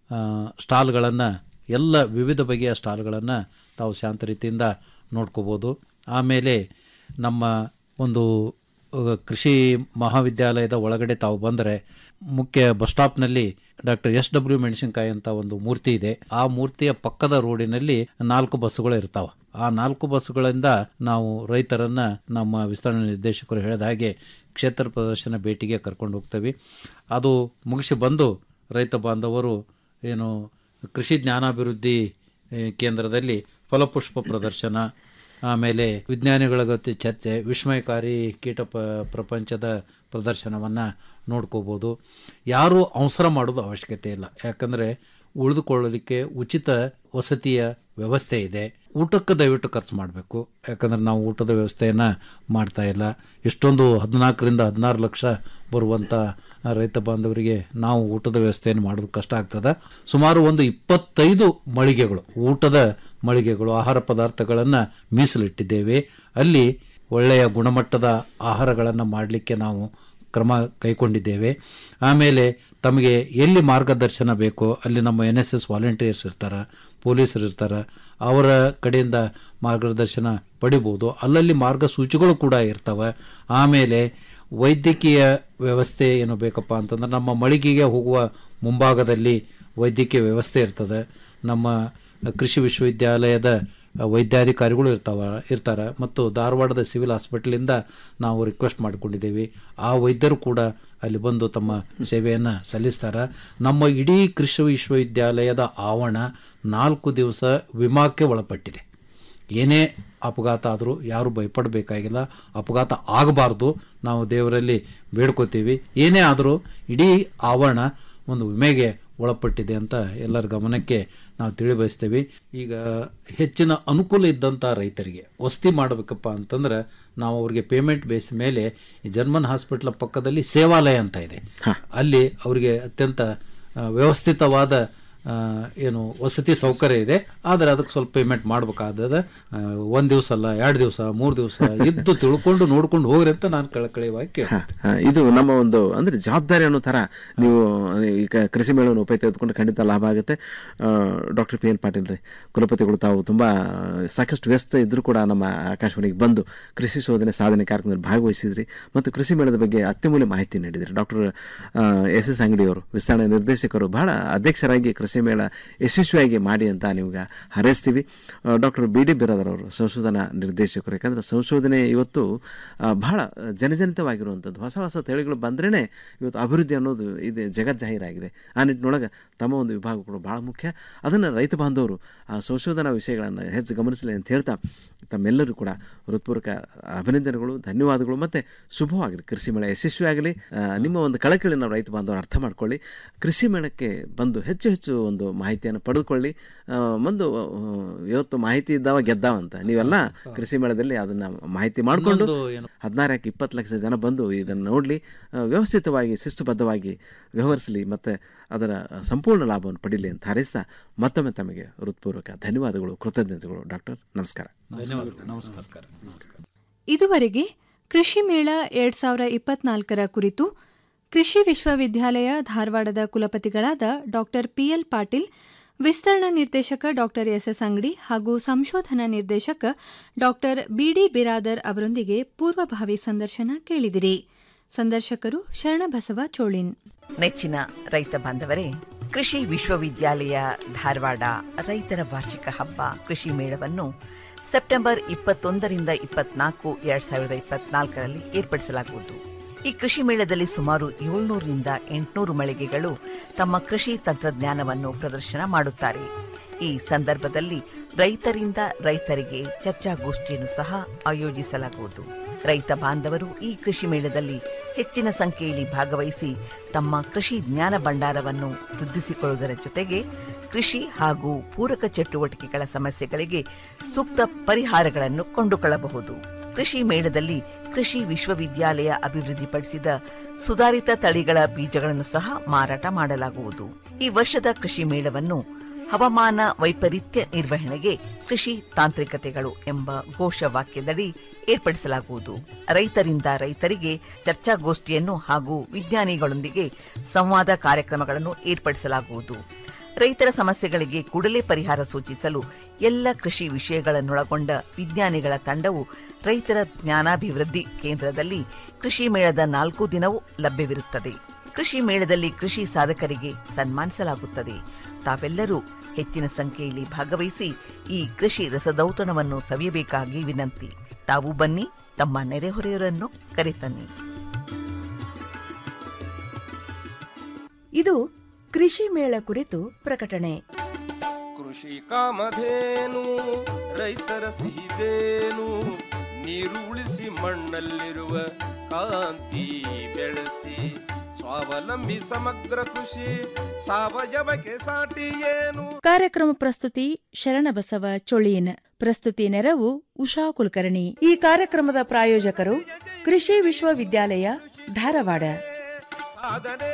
ಸ್ಟಾಲ್ಗಳನ್ನು ಎಲ್ಲ ವಿವಿಧ ಬಗೆಯ ಸ್ಟಾಲ್ಗಳನ್ನು ತಾವು ಶಾಂತ ರೀತಿಯಿಂದ ನೋಡ್ಕೋಬೋದು ಆಮೇಲೆ ನಮ್ಮ ಒಂದು ಅಹ್, ಕೃಷಿ ಮಹಾವಿದ್ಯಾಲಯದ ಒಳಗಡೆ ತಾವು ಬಂದರೆ ಮುಖ್ಯ ಬಸ್ ಸ್ಟಾಪ್ನಲ್ಲಿ ಡಾಕ್ಟರ್ ಎಸ್ ಡಬ್ಲ್ಯೂ ಮೆಣಸಿನ್ಕಾಯಿ ಅಂತ ಒಂದು ಮೂರ್ತಿ ಇದೆ ಆ ಮೂರ್ತಿಯ ಪಕ್ಕದ ರೋಡಿನಲ್ಲಿ ನಾಲ್ಕು ಬಸ್ಸುಗಳು ಇರ್ತಾವೆ ಆ ನಾಲ್ಕು ಬಸ್ಸುಗಳಿಂದ ನಾವು ರೈತರನ್ನ ನಮ್ಮ ವಿಸ್ತರಣೆ ನಿರ್ದೇಶಕರು ಹೇಳಿದ ಹಾಗೆ ಕ್ಷೇತ್ರ ಪ್ರದರ್ಶನ ಭೇಟಿಗೆ ಕರ್ಕೊಂಡು ಹೋಗ್ತೇವೆ ಅದು ಮುಗಿಸಿ ಬಂದು ರೈತ ಬಾಂಧವರು ಏನು ಕೃಷಿ ಜ್ಞಾನಾಭಿವೃದ್ಧಿ ಏ, ಕೇಂದ್ರದಲ್ಲಿ ಫಲಪುಷ್ಪ ಪ್ರದರ್ಶನ ಆಮೇಲೆ ವಿಜ್ಞಾನಿಗಳ ಜೊತೆ ಚರ್ಚೆ ವಿಸ್ಮಯಕಾರಿ ಕೀಟ ಪ ಪ್ರಪಂಚದ ಪ್ರದರ್ಶನವನ್ನು ನೋಡ್ಕೋಬೋದು ಯಾರೂ ಅವಸರ ಮಾಡೋದು ಅವಶ್ಯಕತೆ ಇಲ್ಲ ಯಾಕಂದರೆ ಉಳಿದುಕೊಳ್ಳಲಿಕ್ಕೆ ಉಚಿತ ವಸತಿಯ ವ್ಯವಸ್ಥೆ ಇದೆ ಊಟಕ್ಕೆ ದಯವಿಟ್ಟು ಖರ್ಚು ಮಾಡಬೇಕು ಯಾಕಂದ್ರೆ ನಾವು ಊಟದ ವ್ಯವಸ್ಥೆಯನ್ನು ಮಾಡ್ತಾ ಇಲ್ಲ ಇಷ್ಟೊಂದು ಹದಿನಾಲ್ಕರಿಂದ ಹದಿನಾರು ಲಕ್ಷ ಬರುವಂಥ ರೈತ ಬಾಂಧವರಿಗೆ ನಾವು ಊಟದ ವ್ಯವಸ್ಥೆಯನ್ನು ಮಾಡೋದು ಕಷ್ಟ ಆಗ್ತದೆ ಸುಮಾರು ಒಂದು ಇಪ್ಪತ್ತೈದು ಮಳಿಗೆಗಳು ಊಟದ ಮಳಿಗೆಗಳು ಆಹಾರ ಪದಾರ್ಥಗಳನ್ನು ಮೀಸಲಿಟ್ಟಿದ್ದೇವೆ ಅಲ್ಲಿ ಒಳ್ಳೆಯ ಗುಣಮಟ್ಟದ ಆಹಾರಗಳನ್ನು ಮಾಡಲಿಕ್ಕೆ ನಾವು ಕ್ರಮ ಕೈಗೊಂಡಿದ್ದೇವೆ ಆಮೇಲೆ ತಮಗೆ ಎಲ್ಲಿ ಮಾರ್ಗದರ್ಶನ ಬೇಕೋ ಅಲ್ಲಿ ನಮ್ಮ ಎನ್ ಎಸ್ ಎಸ್ ವಾಲಂಟಿಯರ್ಸ್ ಇರ್ತಾರೆ ಪೊಲೀಸರು ಇರ್ತಾರೆ ಅವರ ಕಡೆಯಿಂದ ಮಾರ್ಗದರ್ಶನ ಪಡಿಬೋದು ಅಲ್ಲಲ್ಲಿ ಮಾರ್ಗಸೂಚಿಗಳು ಕೂಡ ಇರ್ತವೆ ಆಮೇಲೆ ವೈದ್ಯಕೀಯ ವ್ಯವಸ್ಥೆ ಏನು ಬೇಕಪ್ಪ ಅಂತಂದ್ರೆ ನಮ್ಮ ಮಳಿಗೆಗೆ ಹೋಗುವ ಮುಂಭಾಗದಲ್ಲಿ ವೈದ್ಯಕೀಯ ವ್ಯವಸ್ಥೆ ಇರ್ತದೆ ನಮ್ಮ ಕೃಷಿ ವಿಶ್ವವಿದ್ಯಾಲಯದ ವೈದ್ಯಾಧಿಕಾರಿಗಳು ಇರ್ತಾವ ಇರ್ತಾರೆ ಮತ್ತು ಧಾರವಾಡದ ಸಿವಿಲ್ ಹಾಸ್ಪಿಟಲಿಂದ ನಾವು ರಿಕ್ವೆಸ್ಟ್ ಮಾಡಿಕೊಂಡಿದ್ದೇವೆ ಆ ವೈದ್ಯರು ಕೂಡ ಅಲ್ಲಿ ಬಂದು ತಮ್ಮ ಸೇವೆಯನ್ನು ಸಲ್ಲಿಸ್ತಾರೆ ನಮ್ಮ ಇಡೀ ಕೃಷಿ ವಿಶ್ವವಿದ್ಯಾಲಯದ ಆವರಣ ನಾಲ್ಕು ದಿವಸ ವಿಮಾಕ್ಕೆ ಒಳಪಟ್ಟಿದೆ ಏನೇ ಅಪಘಾತ ಆದರೂ ಯಾರು ಭಯಪಡಬೇಕಾಗಿಲ್ಲ ಅಪಘಾತ ಆಗಬಾರ್ದು ನಾವು ದೇವರಲ್ಲಿ ಬೇಡ್ಕೋತೀವಿ ಏನೇ ಆದರೂ ಇಡೀ ಆವರಣ ಒಂದು ವಿಮೆಗೆ ಒಳಪಟ್ಟಿದೆ ಅಂತ ಎಲ್ಲರ ಗಮನಕ್ಕೆ ನಾವು ತಿಳಿಬಯಸ್ತೇವೆ ಈಗ ಹೆಚ್ಚಿನ ಅನುಕೂಲ ಇದ್ದಂಥ ರೈತರಿಗೆ ವಸತಿ ಮಾಡಬೇಕಪ್ಪ ಅಂತಂದ್ರೆ ನಾವು ಅವ್ರಿಗೆ ಪೇಮೆಂಟ್ ಬೇಸ್ ಮೇಲೆ ಈ ಜರ್ಮನ್ ಹಾಸ್ಪಿಟ್ಲ್ ಪಕ್ಕದಲ್ಲಿ ಸೇವಾಲಯ ಅಂತ ಇದೆ ಅಲ್ಲಿ ಅವರಿಗೆ ಅತ್ಯಂತ ಆ, ವ್ಯವಸ್ಥಿತವಾದ ಆ, ಏನು ವಸತಿ ಸೌಕರ್ಯ ಇದೆ ಆದರೆ ಅದಕ್ಕೆ ಸ್ವಲ್ಪ ಪೇಮೆಂಟ್ ಮಾಡ್ಬೇಕಾದ ಒಂದು ದಿವಸ ಅಲ್ಲ ಎರಡು ದಿವಸ ಮೂರು ದಿವಸ ಇದ್ದು ತಿಳ್ಕೊಂಡು ನೋಡ್ಕೊಂಡು ಹೋಗ್ರಿ ಅಂತ ನಾನು ಕಳಕಳಿವಾಗಿ ಕೇಳಿ ಆ, ಇದು ನಮ್ಮ ಒಂದು ಅಂದ್ರೆ ಜವಾಬ್ದಾರಿ ಅನ್ನೋ ಥರ ನೀವು ಈಗ ಕೃಷಿ ಮೇಳವನ್ನು ಉಪಯೋಗ ತೆಗೆದುಕೊಂಡು ಖಂಡಿತ ಲಾಭ ಆಗುತ್ತೆ ಡಾಕ್ಟರ್ ಪಿ ಎನ್ ಪಾಟೀಲ್ ರೀ ಕುಲಪತಿಗಳು ತಾವು ತುಂಬ ಸಾಕಷ್ಟು ವ್ಯಸ್ತ ಇದ್ದರೂ ಕೂಡ ನಮ್ಮ ಆಕಾಶವಾಣಿಗೆ ಬಂದು ಕೃಷಿ ಶೋಧನೆ ಸಾಧನೆ ಕಾರ್ಯಕ್ರಮದಲ್ಲಿ ಭಾಗವಹಿಸಿದ್ರಿ ಮತ್ತು ಕೃಷಿ ಮೇಳದ ಬಗ್ಗೆ ಅತ್ಯಮೂಲ್ಯ ಮಾಹಿತಿ ನೀಡಿದ್ರಿ ಡಾಕ್ಟರ್ ಎಸ್ ಎಸ್ ಅಂಗಡಿಯವರು ವಿಸ್ತರಣೆ ನಿರ್ದೇಶಕರು ಬಹಳ ಅಧ್ಯಕ್ಷರಾಗಿ ಕೃಷಿ ಮೇಳ ಯಶಸ್ವಿಯಾಗಿ ಮಾಡಿ ಅಂತ ನಿಮ್ಗೆ ಹಾರೈಸ್ತೀವಿ ಡಾಕ್ಟರ್ ಬಿ ಡಿ ಬಿರಾದರ್ ಅವರು ಸಂಶೋಧನಾ ನಿರ್ದೇಶಕರು ಯಾಕಂದರೆ ಸಂಶೋಧನೆ ಇವತ್ತು ಆ, ಬಹಳ ಜನಜನಿತವಾಗಿರುವಂಥದ್ದು ಹೊಸ ಹೊಸ ತಳಿಗಳು ಬಂದ್ರೇ ಇವತ್ತು ಅಭಿವೃದ್ಧಿ ಅನ್ನೋದು ಇದು ಜಗಜ್ಜಾಹೀರಾಗಿದೆ ಆ ನಿಟ್ಟಿನೊಳಗೆ ತಮ್ಮ ಒಂದು ವಿಭಾಗಗಳು ಭಾಳ ಮುಖ್ಯ ಅದನ್ನು ರೈತ ಬಾಂಧವರು ಆ ಸಂಶೋಧನಾ ವಿಷಯಗಳನ್ನು ಹೆಚ್ಚು ಗಮನಿಸಲಿ ಅಂತ ಹೇಳ್ತಾ ತಮ್ಮೆಲ್ಲರೂ ಕೂಡ ಹೃತ್ಪೂರ್ವಕ ಅಭಿನಂದನೆಗಳು ಧನ್ಯವಾದಗಳು ಮತ್ತು ಶುಭವಾಗಲಿ ಕೃಷಿ ಮೇಳ ಯಶಸ್ವಿಯಾಗಲಿ ಆ, ನಿಮ್ಮ ಒಂದು ಕಳಕಳಿ ನಾವು ರೈತ ಬಾಂಧವರು ಅರ್ಥ ಮಾಡ್ಕೊಳ್ಳಿ ಕೃಷಿ ಮೇಳಕ್ಕೆ ಬಂದು ಹೆಚ್ಚು ಹೆಚ್ಚು ಒಂದು ಮಾಹಿತಿಯನ್ನು ಪಡೆದುಕೊಳ್ಳಿ ಆ, ಒಂದು ಆ, ಇವತ್ತು ಮಾಹಿತಿ ಇದ್ದಾವ ಗೆದ್ದಾವ ಅಂತ ನೀವೆಲ್ಲ ಕೃಷಿ ಮೇಳದಲ್ಲಿ ಅದನ್ನು ಮಾಹಿತಿ ಮಾಡಿಕೊಂಡು ಇನ್ನೊಂದು ಏನು- ಹದಿನಾರು ಯಾಕೆ ಇಪ್ಪತ್ತು ಲಕ್ಷ ಜನ ಬಂದು ಇದನ್ನು ನೋಡಲಿ ವ್ಯವಸ್ಥಿತವಾಗಿ ಶಿಸ್ತುಬದ್ಧವಾಗಿ ವ್ಯವಹರಿಸಲಿ ಮತ್ತು ಅದರ ಸಂಪೂರ್ಣ ಲಾಭವನ್ನು ಪಡೀಲಿ ಅಂತ ಹಾರೈಸ್ತಾ ಮತ್ತೊಮ್ಮೆ ತಮಗೆ ಹೃತ್ಪೂರ್ವಕ ಧನ್ಯವಾದಗಳು ಕೃತಜ್ಞತೆಗಳು ಡಾಕ್ಟರ್ ನಮಸ್ಕಾರ ಧನ್ಯವಾದಗಳು ನಮಸ್ಕಾರ ನಮಸ್ಕಾರ ಇದುವರೆಗೆ ಕೃಷಿ ಮೇಳ ಎರಡ್ ಸಾವಿರ ಇಪ್ಪತ್ನಾಲ್ಕರ ಕುರಿತು ಕೃಷಿ ವಿಶ್ವವಿದ್ಯಾಲಯ ಧಾರವಾಡದ ಕುಲಪತಿಗಳಾದ ಡಾಕ್ಟರ್ ಪಿಎಲ್ ಪಾಟೀಲ್ ವಿಸ್ತರಣಾ ನಿರ್ದೇಶಕ ಡಾಕ್ಟರ್ ಎಸ್ ಎಸ್ ಅಂಗಡಿ ಹಾಗೂ ಸಂಶೋಧನಾ ನಿರ್ದೇಶಕ ಡಾಕ್ಟರ್ ಬಿಡಿ ಬಿರಾದರ್ ಅವರೊಂದಿಗೆ ಪೂರ್ವಭಾವಿ ಸಂದರ್ಶನ ಕೇಳಿದಿರಿ ಸಂದರ್ಶಕರು ಶರಣಬಸವ ಚೋಳಿನ್ ನೆಚ್ಚಿನ ರೈತ ಬಾಂಧವರೇ ಕೃಷಿ ವಿಶ್ವವಿದ್ಯಾಲಯ ಧಾರವಾಡ ರೈತರ ವಾರ್ಷಿಕ ಹಬ್ಬ ಕೃಷಿ ಮೇಳವನ್ನು ಸೆಪ್ಟೆಂಬರ್ ಇಪ್ಪತ್ತೊಂದರಿಂದ ಇಪ್ಪತ್ನಾಲ್ಕು ಎರಡ್ ಸಾವಿರದ ಇಪ್ಪತ್ನಾಲ್ಕರಲ್ಲಿ ಏರ್ಪಡಿಸಲಾಗುವುದು ಈ ಕೃಷಿ ಮೇಳದಲ್ಲಿ ಸುಮಾರು ಏಳ್ನೂರರಿಂದ ಎಂಟುನೂರು ಮಳಿಗೆಗಳು ತಮ್ಮ ಕೃಷಿ ತಂತ್ರಜ್ಞಾನವನ್ನು ಪ್ರದರ್ಶನ ಮಾಡುತ್ತಾರೆ ಈ ಸಂದರ್ಭದಲ್ಲಿ ರೈತರಿಂದ ರೈತರಿಗೆ ಚರ್ಚಾಗೋಷ್ಠಿಯನ್ನು ಸಹ ಆಯೋಜಿಸಲಾಗುವುದು ರೈತ ಬಾಂಧವರು ಈ ಕೃಷಿ ಮೇಳದಲ್ಲಿ ಹೆಚ್ಚಿನ ಸಂಖ್ಯೆಯಲ್ಲಿ ಭಾಗವಹಿಸಿ ತಮ್ಮ ಕೃಷಿ ಜ್ಞಾನ ಭಂಡಾರವನ್ನು ವೃದ್ಧಿಸಿಕೊಳ್ಳುವುದರ ಜೊತೆಗೆ ಕೃಷಿ ಹಾಗೂ ಪೂರಕ ಚಟುವಟಿಕೆಗಳ ಸಮಸ್ಯೆಗಳಿಗೆ ಸೂಕ್ತ ಪರಿಹಾರಗಳನ್ನು ಕೊಂಡುಕೊಳ್ಳಬಹುದು ಕೃಷಿ ಮೇಳದಲ್ಲಿ ಕೃಷಿ ವಿಶ್ವವಿದ್ಯಾಲಯ ಅಭಿವೃದ್ಧಿಪಡಿಸಿದ ಸುಧಾರಿತ ತಳಿಗಳ ಬೀಜಗಳನ್ನು ಸಹ ಮಾರಾಟ ಮಾಡಲಾಗುವುದು ಈ ವರ್ಷದ ಕೃಷಿ ಮೇಳವನ್ನು ಹವಾಮಾನ ವೈಪರೀತ್ಯ ನಿರ್ವಹಣೆಗೆ ಕೃಷಿ ತಾಂತ್ರಿಕತೆಗಳು ಎಂಬ ಘೋಷವಾಕ್ಯದಡಿ ಏರ್ಪಡಿಸಲಾಗುವುದು ರೈತರಿಂದ ರೈತರಿಗೆ ಚರ್ಚಾಗೋಷ್ಠಿಯನ್ನು ಹಾಗೂ ವಿಜ್ಞಾನಿಗಳೊಂದಿಗೆ ಸಂವಾದ ಕಾರ್ಯಕ್ರಮಗಳನ್ನು ಏರ್ಪಡಿಸಲಾಗುವುದು ರೈತರ ಸಮಸ್ಯೆಗಳಿಗೆ ಕೂಡಲೇ ಪರಿಹಾರ ಸೂಚಿಸಲು ಎಲ್ಲ ಕೃಷಿ ವಿಷಯಗಳನ್ನೊಳಗೊಂಡ ವಿಜ್ಞಾನಿಗಳ ತಂಡವು ರೈತರ ಜ್ಞಾನಾಭಿವೃದ್ಧಿ ಕೇಂದ್ರದಲ್ಲಿ ಕೃಷಿ ಮೇಳದ ನಾಲ್ಕು ದಿನವೂ ಲಭ್ಯವಿರುತ್ತದೆ ಕೃಷಿ ಮೇಳದಲ್ಲಿ ಕೃಷಿ ಸಾಧಕರಿಗೆ ಸನ್ಮಾನಿಸಲಾಗುತ್ತದೆ ತಾವೆಲ್ಲರೂ ಹೆಚ್ಚಿನ ಸಂಖ್ಯೆಯಲ್ಲಿ ಭಾಗವಹಿಸಿ ಈ ಕೃಷಿ ರಸದೌತಣವನ್ನು ಸವಿಯಬೇಕಾಗಿ ವಿನಂತಿ ತಾವು ಬನ್ನಿ ತಮ್ಮ ನೆರೆಹೊರೆಯವರನ್ನು ಕರೆತನ್ನಿ ಇದು ಕೃಷಿ ಮೇಳ ಕುರಿತು ಪ್ರಕಟಣೆ ಕೃಷಿ ಕಾಮಧೇನು ರೈತರ ಸಿಹಿದೇನು ನೀರು ಉಳಿಸಿ ಮಣ್ಣಲ್ಲಿರುವ ಕಾಂತಿ ಬೆಳೆಸಿ ಸ್ವಾವಲಂಬಿ ಸಮಗ್ರ ಕೃಷಿ ಸಾವಯವಕ್ಕೆ ಸಾಟಿ ಏನು ಕಾರ್ಯಕ್ರಮ ಪ್ರಸ್ತುತಿ ಶರಣಬಸವ ಚೊಳೀನ್ ಪ್ರಸ್ತುತಿ ನೆರವು ಉಷಾ ಕುಲಕರ್ಣಿ ಈ ಕಾರ್ಯಕ್ರಮದ ಪ್ರಾಯೋಜಕರು ಕೃಷಿ ವಿಶ್ವವಿದ್ಯಾಲಯ ಧಾರವಾಡ ಸಾಧನೆ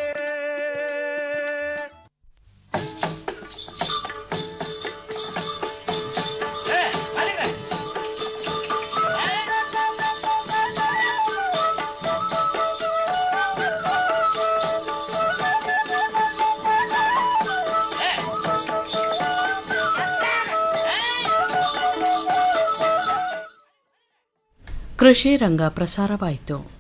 ಕೃಷಿ ರಂಗ ಪ್ರಸಾರವಾಯಿತು